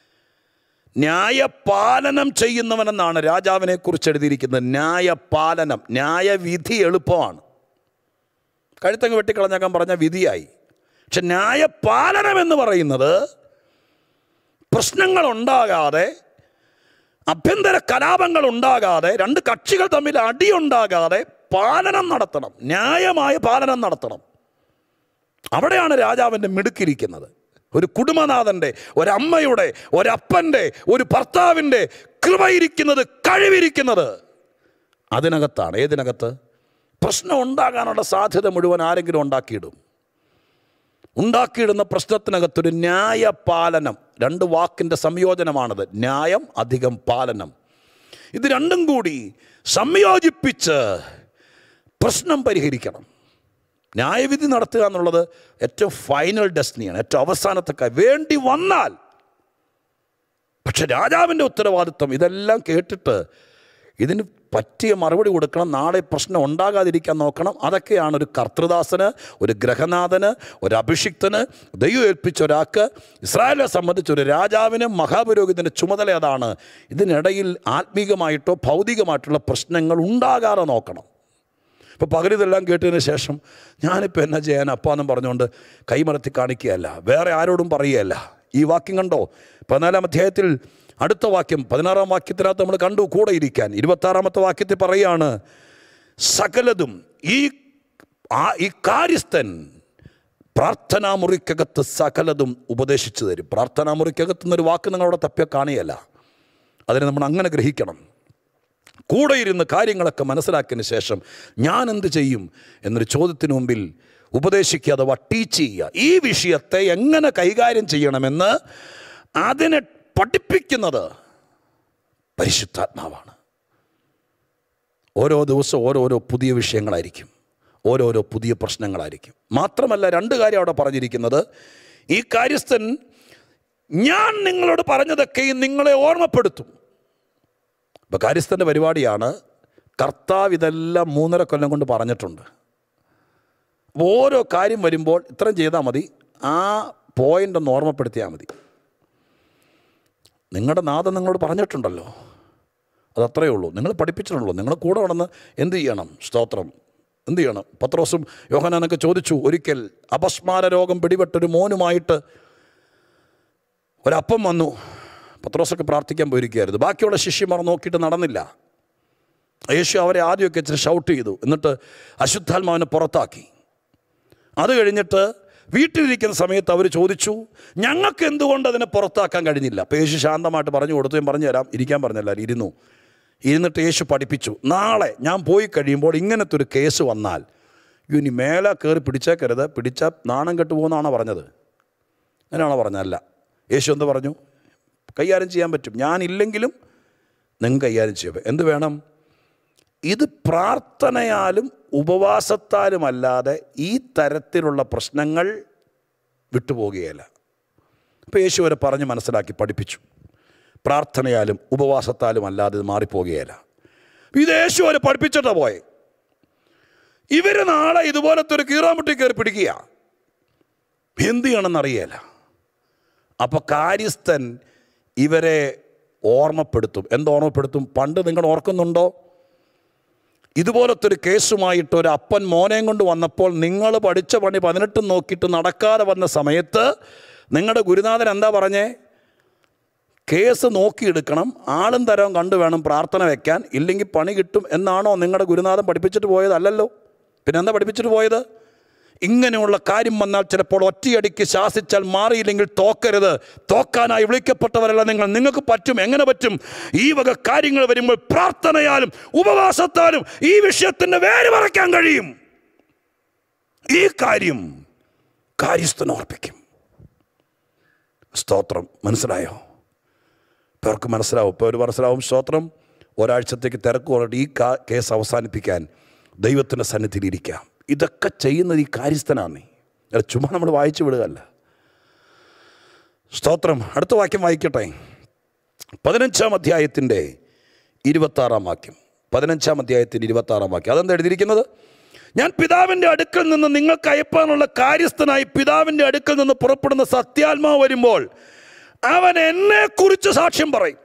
ന്യായപാലനം ചെയ്യുന്നവനെന്നാണ് രാജാവിനെ കുറിച്ച് എഴുതിയിരിക്കുന്നത് ന്യായപാലനം ന്യായവിധി എളുപ്പമാണ് കഴുത്തങ്ങ് വെട്ടിക്കളഞ്ഞാക്കാൻ പറഞ്ഞ വിധിയായി പക്ഷെ ന്യായപാലനം എന്ന് പറയുന്നത് പ്രശ്നങ്ങൾ ഉണ്ടാകാതെ അഭ്യന്തര കലാപങ്ങൾ ഉണ്ടാകാതെ രണ്ട് കക്ഷികൾ തമ്മിൽ അടിയുണ്ടാകാതെ പാലനം നടത്തണം ന്യായമായ പാലനം നടത്തണം അവിടെയാണ് രാജാവിൻ്റെ മിടുക്കിരിക്കുന്നത് ഒരു കുടുംബനാഥൻ്റെ ഒരമ്മയുടെ ഒരപ്പൻ്റെ ഒരു ഭർത്താവിൻ്റെ കൃപയിരിക്കുന്നത് കഴിവിരിക്കുന്നത് അതിനകത്താണ് ഏതിനകത്ത് പ്രശ്നം ഉണ്ടാകാനുള്ള സാധ്യത മുഴുവൻ ആരെങ്കിലും ഉണ്ടാക്കിയിടും ഉണ്ടാക്കിയിടുന്ന പ്രശ്നത്തിനകത്തൊരു ന്യായപാലനം രണ്ട് വാക്കിൻ്റെ സംയോജനമാണത് ന്യായം അധികം പാലനം ഇത് രണ്ടും കൂടി സംയോജിപ്പിച്ച് പ്രശ്നം പരിഹരിക്കണം ന്യായവിധി നടത്തുക എന്നുള്ളത് ഏറ്റവും ഫൈനൽ ഡെസ്റ്റിനിയാണ് ഏറ്റവും അവസാനത്തെ കാര്യം വേണ്ടി വന്നാൽ പക്ഷെ രാജാവിൻ്റെ ഉത്തരവാദിത്വം ഇതെല്ലാം കേട്ടിട്ട് ഇതിന് പറ്റിയ മറുപടി കൊടുക്കണം നാളെ പ്രശ്നം ഉണ്ടാകാതിരിക്കാൻ നോക്കണം അതൊക്കെയാണ് ഒരു കർത്തൃദാസന് ഒരു ഗ്രഹനാഥന് ഒരു അഭിഷിക്തന് ദൈവം ഏൽപ്പിച്ച ഒരാൾക്ക് ഇസ്രായേലിനെ സംബന്ധിച്ച് ഒരു രാജാവിന് മഹാപുരോഹിതൻ്റെ ചുമതല അതാണ് ഇതിനിടയിൽ ആത്മീകമായിട്ടോ ഭൗതികമായിട്ടുള്ള പ്രശ്നങ്ങൾ ഉണ്ടാകാതെ നോക്കണം ഇപ്പോൾ പകലിതെല്ലാം കേട്ടതിന് ശേഷം ഞാനിപ്പോൾ എന്നാ ചെയ്യാൻ അപ്പാന്നും പറഞ്ഞുകൊണ്ട് കൈമറത്തി കാണിക്കുകയല്ല വേറെ ആരോടും പറയുകയല്ല ഈ വാക്യം കണ്ടോ പതിനാലാം അധ്യായത്തിൽ അടുത്ത വാക്യം പതിനാറാം വാക്യത്തിനകത്ത് നമ്മൾ കണ്ടു കൂടെ ഇരിക്കാൻ ഇരുപത്താറാമത്തെ വാക്യത്തിൽ പറയാണ് സകലതും ഈ ആ ഈ കാര്യസ്ഥൻ പ്രാർത്ഥനാ മുറിക്കകത്ത് സകലതും ഉപദേശിച്ചു തരും പ്രാർത്ഥനാ മുറിക്കകത്ത് എന്നൊരു വാക്ക് നിങ്ങളവിടെ തപ്പിയ കാണുകയല്ല അതിനെ നമ്മൾ അങ്ങനെ ഗ്രഹിക്കണം കൂടെ ഇരുന്ന് കാര്യങ്ങളൊക്കെ മനസ്സിലാക്കിയതിന് ശേഷം ഞാൻ എന്ത് ചെയ്യും എന്നൊരു ചോദ്യത്തിന് മുമ്പിൽ ഉപദേശിക്കുക അഥവാ ടീച്ച് ചെയ്യുക ഈ വിഷയത്തെ എങ്ങനെ കൈകാര്യം ചെയ്യണമെന്ന് അതിനെ പഠിപ്പിക്കുന്നത് പരിശുദ്ധാത്മാവാണ് ഓരോ ദിവസവും ഓരോരോ പുതിയ വിഷയങ്ങളായിരിക്കും ഓരോരോ പുതിയ പ്രശ്നങ്ങളായിരിക്കും മാത്രമല്ല രണ്ട് കാര്യം അവിടെ പറഞ്ഞിരിക്കുന്നത് ഈ കാര്യസ്ഥൻ ഞാൻ നിങ്ങളോട് പറഞ്ഞതൊക്കെയും നിങ്ങളെ ഓർമ്മപ്പെടുത്തും ഇപ്പോൾ കാര്യസ്ഥൻ്റെ പരിപാടിയാണ് കർത്താവ് ഇതെല്ലാം മൂന്നര കൊല്ലം കൊണ്ട് പറഞ്ഞിട്ടുണ്ട് അപ്പോൾ ഓരോ കാര്യം വരുമ്പോൾ ഇത്രയും ചെയ്താൽ മതി ആ പോയിൻ്റ് ഒന്ന് ഓർമ്മപ്പെടുത്തിയാൽ മതി നിങ്ങളുടെ നാഥൻ നിങ്ങളോട് പറഞ്ഞിട്ടുണ്ടല്ലോ അതത്രയേ ഉള്ളൂ നിങ്ങൾ പഠിപ്പിച്ചിട്ടുള്ളൂ നിങ്ങൾ കൂടെ നടന്ന് എന്ത് ചെയ്യണം സ്തോത്രം എന്ത് ചെയ്യണം പത്രോസും യോഹനാനൊക്കെ ചോദിച്ചു ഒരിക്കൽ അപസ്മാര രോഗം പിടിപെട്ടൊരു മോനുമായിട്ട് ഒരപ്പം വന്നു പത്രോസൊക്കെ പ്രാർത്ഥിക്കാൻ പോയിരിക്കുകയായിരുന്നു ബാക്കിയുള്ള ശിഷ്യന്മാർ നോക്കിയിട്ട് നടന്നില്ല യേശു അവരെ ആദ്യമൊക്കെ ഇച്ചിരി ഷൗട്ട് ചെയ്തു എന്നിട്ട് അശുദ്ധാത്മാവിനെ പുറത്താക്കി അത് കഴിഞ്ഞിട്ട് വീട്ടിലിരിക്കുന്ന സമയത്ത് അവർ ചോദിച്ചു ഞങ്ങൾക്ക് എന്തുകൊണ്ട് അതിനെ പുറത്താക്കാൻ കഴിഞ്ഞില്ല അപ്പോൾ യേശു ശാന്തമായിട്ട് പറഞ്ഞു കൊടുത്തു ഞാൻ പറഞ്ഞു തരാം ഇരിക്കാൻ പറഞ്ഞല്ല ഇരുന്നു ഇരുന്നിട്ട് യേശു പഠിപ്പിച്ചു നാളെ ഞാൻ പോയി കഴിയുമ്പോൾ ഇങ്ങനത്തെ ഒരു കേസ് വന്നാൽ ഇനി മേലെ കയറി പിടിച്ചേക്കരുത് പിടിച്ചാൽ നാണം കെട്ടു പോകുന്നതാണോ പറഞ്ഞത് അങ്ങനെയാണോ പറഞ്ഞല്ല യേശു എന്ത് പറഞ്ഞു കൈകാര്യം ചെയ്യാൻ പറ്റും ഞാനില്ലെങ്കിലും നിങ്ങൾക്ക് കൈകാര്യം ചെയ്യാം എന്ത് വേണം ഇത് പ്രാർത്ഥനയാലും ഉപവാസത്താലുമല്ലാതെ ഈ തരത്തിലുള്ള പ്രശ്നങ്ങൾ വിട്ടുപോകുകയില്ല അപ്പോൾ യേശു വരെ പറഞ്ഞ് മനസ്സിലാക്കി പഠിപ്പിച്ചു പ്രാർത്ഥനയാലും ഉപവാസത്താലും അല്ലാതെ ഇത് മാറിപ്പോകുകയില്ല ഇത് യേശു വരെ പഠിപ്പിച്ചിട്ടാ പോയെ ഇവർ നാളെ ഇതുപോലത്തെ ഒരു കീറാമുട്ടി കയറി പിടിക്കുക എന്ത് ചെയ്യണമെന്നറിയല അപ്പോൾ കാര്യസ്ഥൻ ഇവരെ ഓർമ്മപ്പെടുത്തും എന്ത് ഓർമ്മപ്പെടുത്തും പണ്ട് നിങ്ങൾ ഓർക്കുന്നുണ്ടോ ഇതുപോലത്തെ ഒരു കേസുമായിട്ട് ഒരു അപ്പൻ മോനെയും കൊണ്ട് വന്നപ്പോൾ നിങ്ങൾ പഠിച്ച പണി പതിനെട്ടും നോക്കിയിട്ട് നടക്കാതെ വന്ന സമയത്ത് നിങ്ങളുടെ ഗുരുനാഥൻ എന്താ പറഞ്ഞേ കേസ് നോക്കിയെടുക്കണം ആളും തരവും കണ്ടു വേണം പ്രാർത്ഥന വെക്കാൻ ഇല്ലെങ്കിൽ പണി കിട്ടും എന്നാണോ നിങ്ങളുടെ ഗുരുനാഥൻ പഠിപ്പിച്ചിട്ട് പോയത് അല്ലല്ലോ പിന്നെ എന്താ പഠിപ്പിച്ചിട്ട് പോയത് ഇങ്ങനെയുള്ള കാര്യം വന്നാൽ ചിലപ്പോൾ ഒറ്റയടിക്ക് ശാസിച്ചാൽ മാറിയില്ലെങ്കിൽ തോക്കരുത് തോക്കാനായി വിളിക്കപ്പെട്ടവരല്ല നിങ്ങൾ നിങ്ങൾക്ക് പറ്റും എങ്ങനെ പറ്റും ഈ വക കാര്യങ്ങൾ വരുമ്പോൾ പ്രാർത്ഥനയാലും ഉപവാസത്താലും ഈ വിഷയത്തിൻ്റെ വേര് മറയ്ക്കാൻ കഴിയും ഈ കാര്യം കാര്യസ്ഥന് ഓർപ്പിക്കും സ്തോത്രം മനസ്സിലായോ ഇപ്പോൾ അവർക്ക് മനസ്സിലാവും ഇപ്പോൾ ഒരു മനസ്സിലാവും സ്തോത്രം ഒരാഴ്ചത്തേക്ക് തിരക്ക് പറഞ്ഞിട്ട് ഈ കാ- കേസ് അവസാനിപ്പിക്കാൻ ദൈവത്തിൻ്റെ സന്നിധിയിൽ ഇരിക്കാം ഇതൊക്കെ ചെയ്യുന്നത് ഈ കാര്യസ്ഥനാണ് അല്ല ചുമ്മാ നമ്മൾ വായിച്ചു വിടുകയല്ല സ്തോത്രം അടുത്ത വാക്യം വായിക്കട്ടെ പതിനഞ്ചാം അധ്യായത്തിൻ്റെ ഇരുപത്താറാം വാക്യം പതിനഞ്ചാം അധ്യായത്തിൻ്റെ ഇരുപത്താറാം വാക്യം അതെന്താ എഴുതിയിരിക്കുന്നത് ഞാൻ പിതാവിൻ്റെ അടുക്കൽ നിന്ന് നിങ്ങൾക്ക് അയപ്പാനുള്ള കാര്യസ്ഥനായി പിതാവിൻ്റെ അടുക്കൽ നിന്ന് പുറപ്പെടുന്ന സത്യാത്മാവ് വരുമ്പോൾ അവൻ എന്നെക്കുറിച്ച് സാക്ഷ്യം പറയും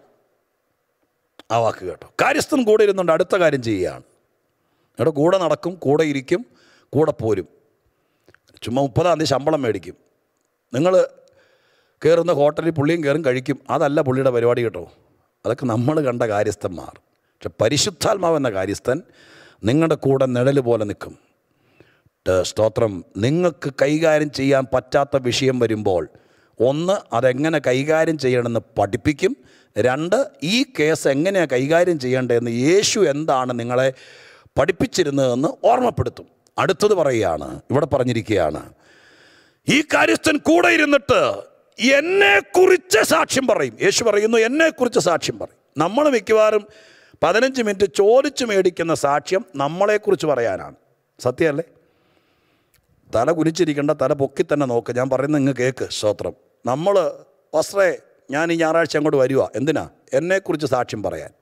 ആ വാക്ക് കേട്ടോ കാര്യസ്ഥൻ കൂടെ ഇരുന്നുകൊണ്ട് അടുത്ത കാര്യം ചെയ്യുകയാണ് നിങ്ങളുടെ കൂടെ നടക്കും കൂടെ ഇരിക്കും കൂടെ പോരും ചുമ്മാ മുപ്പതാം തീയതി ശമ്പളം മേടിക്കും നിങ്ങൾ കയറുന്ന ഹോട്ടലിൽ പുള്ളിയും കയറും കഴിക്കും അതല്ല പുള്ളിയുടെ പരിപാടി കേട്ടോ അതൊക്കെ നമ്മൾ കണ്ട കാര്യസ്ഥന്മാർ പക്ഷെ പരിശുദ്ധാത്മാവ് എന്ന കാര്യസ്ഥൻ നിങ്ങളുടെ കൂടെ നിഴൽ പോലെ നിൽക്കും ട്ട് സ്തോത്രം നിങ്ങൾക്ക് കൈകാര്യം ചെയ്യാൻ പറ്റാത്ത വിഷയം വരുമ്പോൾ ഒന്ന് അതെങ്ങനെ കൈകാര്യം ചെയ്യണമെന്ന് പഠിപ്പിക്കും രണ്ട് ഈ കേസ് എങ്ങനെയാണ് കൈകാര്യം ചെയ്യേണ്ടതെന്ന് യേശു എന്താണ് നിങ്ങളെ പഠിപ്പിച്ചിരുന്നതെന്ന് ഓർമ്മപ്പെടുത്തും അടുത്തത് പറയുകയാണ് ഇവിടെ പറഞ്ഞിരിക്കുകയാണ് ഈ കാര്യസ്ഥൻ കൂടെ ഇരുന്നിട്ട് എന്നെക്കുറിച്ച് സാക്ഷ്യം പറയും യേശു പറയുന്നു എന്നെക്കുറിച്ച് സാക്ഷ്യം പറയും നമ്മൾ മിക്കവാറും പതിനഞ്ച് മിനിറ്റ് ചോദിച്ച് മേടിക്കുന്ന സാക്ഷ്യം നമ്മളെക്കുറിച്ച് പറയാനാണ് സത്യമല്ലേ തല കുനിച്ചിരിക്കേണ്ട തല പൊക്കി തന്നെ നോക്ക് ഞാൻ പറയുന്നത് നിങ്ങൾ കേക്ക് സ്തോത്രം നമ്മൾ വസ്ത്രേ ഞാൻ ഈ ഞായറാഴ്ച അങ്ങോട്ട് വരുക എന്തിനാ എന്നെക്കുറിച്ച് സാക്ഷ്യം പറയാൻ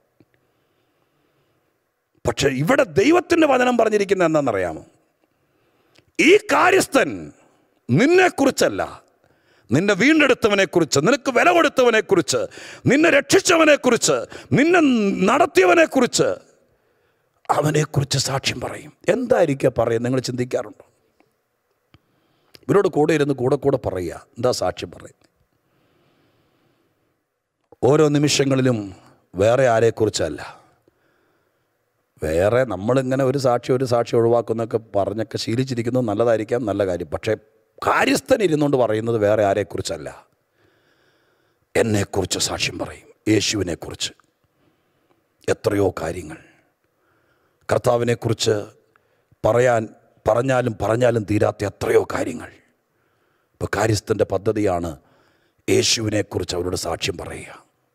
പക്ഷെ ഇവിടെ ദൈവത്തിൻ്റെ വചനം പറഞ്ഞിരിക്കുന്നത് എന്താണെന്നറിയാമോ ഈ കാര്യസ്ഥൻ നിന്നെക്കുറിച്ചല്ല നിന്നെ വീണ്ടെടുത്തവനെക്കുറിച്ച് നിനക്ക് വില കൊടുത്തവനെക്കുറിച്ച് നിന്നെ രക്ഷിച്ചവനെക്കുറിച്ച് നിന്നെ നടത്തിയവനെക്കുറിച്ച് അവനെക്കുറിച്ച് സാക്ഷ്യം പറയും എന്തായിരിക്കുക പറയും നിങ്ങൾ ചിന്തിക്കാറുണ്ടോ ഇവരോട് കൂടെ ഇരുന്ന് കൂടെ കൂടെ പറയുക എന്താ സാക്ഷ്യം പറയുന്നത് ഓരോ നിമിഷങ്ങളിലും വേറെ ആരെക്കുറിച്ചല്ല വേറെ നമ്മളിങ്ങനെ ഒരു സാക്ഷി ഒരു സാക്ഷി ഒഴിവാക്കുന്നൊക്കെ പറഞ്ഞൊക്കെ ശീലിച്ചിരിക്കുന്നത് നല്ലതായിരിക്കാം നല്ല കാര്യം പക്ഷേ കാര്യസ്ഥൻ ഇരുന്നുകൊണ്ട് പറയുന്നത് വേറെ ആരെക്കുറിച്ചല്ല എന്നെക്കുറിച്ച് സാക്ഷ്യം പറയും യേശുവിനെക്കുറിച്ച് എത്രയോ കാര്യങ്ങൾ കർത്താവിനെക്കുറിച്ച് പറയാൻ പറഞ്ഞാലും പറഞ്ഞാലും തീരാത്ത എത്രയോ കാര്യങ്ങൾ ഇപ്പോൾ കാര്യസ്ഥൻ്റെ പദ്ധതിയാണ് യേശുവിനെക്കുറിച്ച് അവരോട് സാക്ഷ്യം പറയുക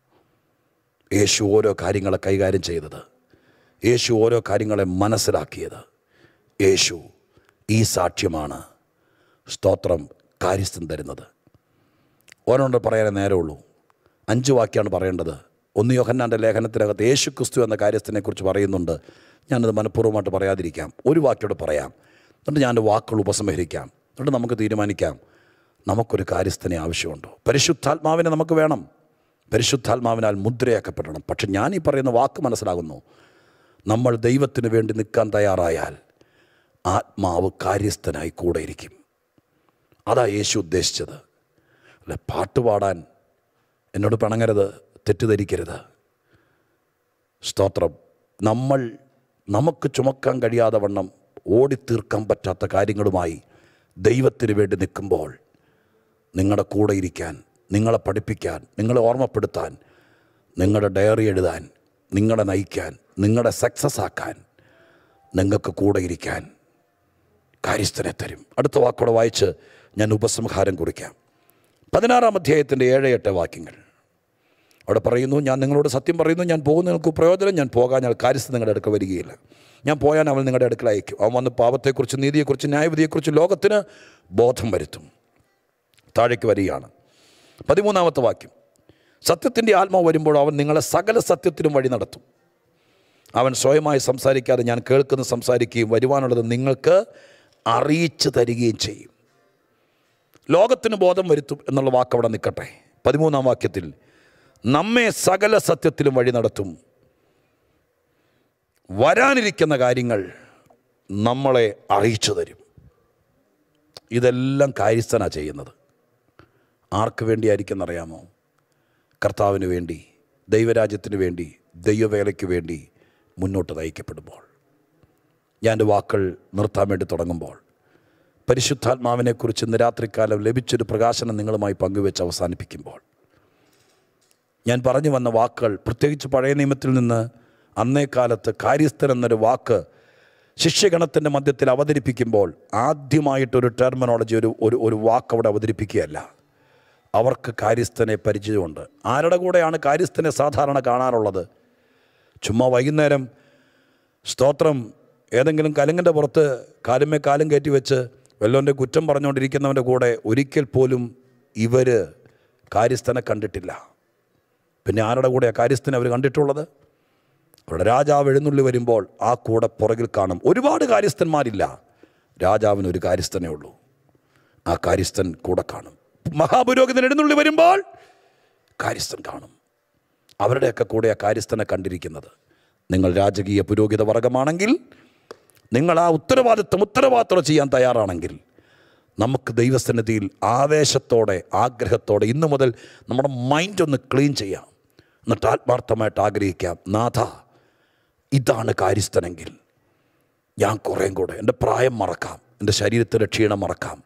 യേശു ഓരോ കാര്യങ്ങളെ കൈകാര്യം ചെയ്തത് യേശു ഓരോ കാര്യങ്ങളെ മനസ്സിലാക്കിയത് യേശു ഈ സാക്ഷ്യമാണ് സ്തോത്രം കാര്യസ്ഥൻ തരുന്നത് ഓരോണ്ട് പറയാനേ നേരമുള്ളൂ അഞ്ച് വാക്യമാണ് പറയേണ്ടത് ഒന്ന് യോഹന്നാൻ്റെ ലേഖനത്തിനകത്ത് യേശു ക്രിസ്തു എന്ന കാര്യസ്ഥനെക്കുറിച്ച് പറയുന്നുണ്ട് ഞാനത് മനഃപൂർവ്വമായിട്ട് പറയാതിരിക്കാം ഒരു വാക്യോട് പറയാം എന്നിട്ട് ഞാൻ എൻ്റെ വാക്കുകൾ ഉപസംഹരിക്കാം എന്നിട്ട് നമുക്ക് തീരുമാനിക്കാം നമുക്കൊരു കാര്യസ്ഥനെ ആവശ്യമുണ്ടോ പരിശുദ്ധാത്മാവിനെ നമുക്ക് വേണം പരിശുദ്ധാത്മാവിനാൽ മുദ്രയാക്കപ്പെടണം പക്ഷെ ഞാൻ ഈ പറയുന്ന വാക്ക് മനസ്സിലാകുന്നു നമ്മൾ ദൈവത്തിന് വേണ്ടി നിൽക്കാൻ തയ്യാറായാൽ ആത്മാവ് കാര്യസ്ഥനായി കൂടെ ഇരിക്കും അതാ യേശു ഉദ്ദേശിച്ചത് അല്ല പാട്ട് പാടാൻ എന്നോട് പിണങ്ങരുത് തെറ്റിദ്ധരിക്കരുത് സ്തോത്രം നമ്മൾ നമുക്ക് ചുമക്കാൻ കഴിയാതെ വണ്ണം ഓടിത്തീർക്കാൻ പറ്റാത്ത കാര്യങ്ങളുമായി ദൈവത്തിന് വേണ്ടി നിൽക്കുമ്പോൾ നിങ്ങളുടെ കൂടെ ഇരിക്കാൻ നിങ്ങളെ പഠിപ്പിക്കാൻ നിങ്ങളെ ഓർമ്മപ്പെടുത്താൻ നിങ്ങളുടെ ഡയറി എഴുതാൻ നിങ്ങളെ നയിക്കാൻ നിങ്ങളുടെ സക്സസ് ആക്കാൻ നിങ്ങൾക്ക് കൂടെ ഇരിക്കാൻ കാര്യസ്ഥനെ തരും അടുത്ത വാക്കോടെ വായിച്ച് ഞാൻ ഉപസംഹാരം കുറിക്കാം പതിനാറാം അധ്യായത്തിൻ്റെ ഏഴ് എട്ട് വാക്യങ്ങൾ അവിടെ പറയുന്നു ഞാൻ നിങ്ങളോട് സത്യം പറയുന്നു ഞാൻ പോകുന്ന നിങ്ങൾക്ക് പ്രയോജനം ഞാൻ പോകാൻ ഞാൻ കാര്യസ്ഥ നിങ്ങളുടെ അടുക്ക വരികയില്ല ഞാൻ പോയാൽ അവൻ നിങ്ങളുടെ അടുക്കൽ അയക്കും അവൻ വന്ന് പാപത്തെക്കുറിച്ച് നീതിയെക്കുറിച്ച് ന്യായവിധിയെക്കുറിച്ച് ലോകത്തിന് ബോധം വരുത്തും താഴേക്ക് വരികയാണ് പതിമൂന്നാമത്തെ വാക്യം സത്യത്തിൻ്റെ ആത്മാവ് വരുമ്പോൾ അവൻ നിങ്ങളെ സകല സത്യത്തിലും വഴി നടത്തും അവൻ സ്വയമായി സംസാരിക്കാതെ ഞാൻ കേൾക്കുന്ന സംസാരിക്കുകയും വരുവാനുള്ളത് നിങ്ങൾക്ക് അറിയിച്ചു തരികയും ചെയ്യും ലോകത്തിന് ബോധം വരുത്തും എന്നുള്ള വാക്ക് അവിടെ നിൽക്കട്ടെ പതിമൂന്നാം വാക്യത്തിൽ നമ്മെ സകല സത്യത്തിലും വഴി നടത്തും വരാനിരിക്കുന്ന കാര്യങ്ങൾ നമ്മളെ അറിയിച്ചു തരും ഇതെല്ലാം കാര്യസ്ഥനാണ് ചെയ്യുന്നത് ആർക്ക് വേണ്ടിയായിരിക്കും എന്നറിയാമോ കർത്താവിന് വേണ്ടി ദൈവരാജ്യത്തിന് വേണ്ടി ദൈവവേലയ്ക്ക് വേണ്ടി മുന്നോട്ട് നയിക്കപ്പെടുമ്പോൾ ഞാൻ എൻ്റെ വാക്കുകൾ നിർത്താൻ വേണ്ടി തുടങ്ങുമ്പോൾ പരിശുദ്ധാത്മാവിനെക്കുറിച്ച് ഇന്ന് രാത്രികാലം ലഭിച്ചൊരു പ്രകാശനം നിങ്ങളുമായി പങ്കുവെച്ച് അവസാനിപ്പിക്കുമ്പോൾ ഞാൻ പറഞ്ഞു വന്ന വാക്കുകൾ പ്രത്യേകിച്ച് പഴയ നിയമത്തിൽ നിന്ന് അന്നേ കാലത്ത് കാര്യസ്ഥൻ എന്നൊരു വാക്ക് ശിഷ്യഗണത്തിൻ്റെ മധ്യത്തിൽ അവതരിപ്പിക്കുമ്പോൾ ആദ്യമായിട്ടൊരു ടെർമിനോളജി ഒരു ഒരു ഒരു വാക്ക് അവിടെ അവതരിപ്പിക്കുകയല്ല അവർക്ക് കാര്യസ്ഥനെ പരിചയമുണ്ട് ആരുടെ കൂടെയാണ് കാര്യസ്ഥനെ സാധാരണ കാണാറുള്ളത് ചുമ്മാ വൈകുന്നേരം സ്തോത്രം ഏതെങ്കിലും കലുങ്ങിൻ്റെ പുറത്ത് കാലുമേ കാലും കയറ്റി വെച്ച് വല്ലവൻ്റെ കുറ്റം പറഞ്ഞുകൊണ്ടിരിക്കുന്നവൻ്റെ കൂടെ ഒരിക്കൽ പോലും ഇവർ കാര്യസ്ഥനെ കണ്ടിട്ടില്ല പിന്നെ ആരുടെ കൂടെയാണ് കാര്യസ്ഥനെ അവർ കണ്ടിട്ടുള്ളത് അവരുടെ രാജാവ് എഴുന്നള്ളി വരുമ്പോൾ ആ കൂടെ പുറകിൽ കാണും ഒരുപാട് കാര്യസ്ഥന്മാരില്ല രാജാവിന് ഒരു കാര്യസ്ഥനേ ഉള്ളൂ ആ കാര്യസ്ഥൻ കൂടെ കാണും മഹാപുരോഹിതൻ എഴുന്നള്ളി വരുമ്പോൾ കാര്യസ്ഥൻ കാണും അവരുടെയൊക്കെ കൂടെ ആ കാര്യസ്ഥനെ കണ്ടിരിക്കുന്നത് നിങ്ങൾ രാജകീയ പുരോഹിത വർഗമാണെങ്കിൽ നിങ്ങൾ ആ ഉത്തരവാദിത്വം ഉത്തരവാദിത്വം ചെയ്യാൻ തയ്യാറാണെങ്കിൽ നമുക്ക് ദൈവസന്നിധിയിൽ ആവേശത്തോടെ ആഗ്രഹത്തോടെ ഇന്നു മുതൽ നമ്മുടെ മൈൻഡ് ഒന്ന് ക്ലീൻ ചെയ്യാം എന്നിട്ട് ആത്മാർത്ഥമായിട്ട് ആഗ്രഹിക്കാം നാഥ ഇതാണ് കാര്യസ്ഥനെങ്കിൽ ഞാൻ കുറേം കൂടെ എൻ്റെ പ്രായം മറക്കാം എൻ്റെ ശരീരത്തിൻ്റെ ക്ഷീണം മറക്കാം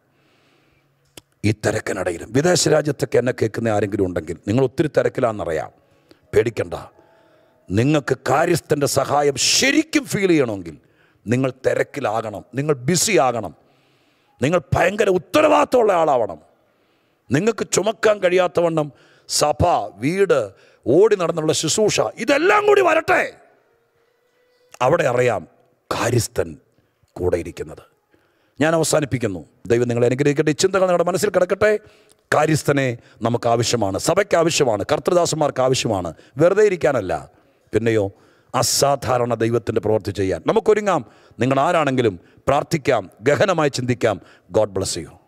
ഈ തിരക്കിനിടയിലും വിദേശ രാജ്യത്തൊക്കെ എന്നെ കേൾക്കുന്ന ആരെങ്കിലും ഉണ്ടെങ്കിൽ നിങ്ങൾ ഒത്തിരി തിരക്കിലാണെന്നറിയാം പേടിക്കണ്ട നിങ്ങൾക്ക് കാര്യസ്ഥൻ്റെ സഹായം ശരിക്കും ഫീൽ ചെയ്യണമെങ്കിൽ നിങ്ങൾ തിരക്കിലാകണം നിങ്ങൾ ബിസി ആകണം നിങ്ങൾ ഭയങ്കര ഉത്തരവാദിത്തമുള്ള ആളാവണം നിങ്ങൾക്ക് ചുമക്കാൻ കഴിയാത്തവണ്ണം സഭ വീട് ഓടി നടന്നുള്ള ശുശ്രൂഷ ഇതെല്ലാം കൂടി വരട്ടെ അവിടെ അറിയാം കാര്യസ്ഥൻ കൂടെ ഇരിക്കുന്നത് ഞാൻ അവസാനിപ്പിക്കുന്നു ദൈവം നിങ്ങളെ അനുഗ്രഹിക്കട്ടെ ഈ ചിന്തകൾ നിങ്ങളുടെ മനസ്സിൽ കിടക്കട്ടെ കാര്യസ്ഥനെ നമുക്ക് ആവശ്യമാണ് സഭയ്ക്ക് ആവശ്യമാണ് കർത്തൃദാസന്മാർക്ക് ആവശ്യമാണ് വെറുതെ ഇരിക്കാനല്ല പിന്നെയോ അസാധാരണ ദൈവത്തിൻ്റെ പ്രവൃത്തി ചെയ്യാൻ നമുക്കൊരുങ്ങാം നിങ്ങൾ ആരാണെങ്കിലും പ്രാർത്ഥിക്കാം ഗഹനമായി ചിന്തിക്കാം ഗോഡ് ബ്ലസ് യു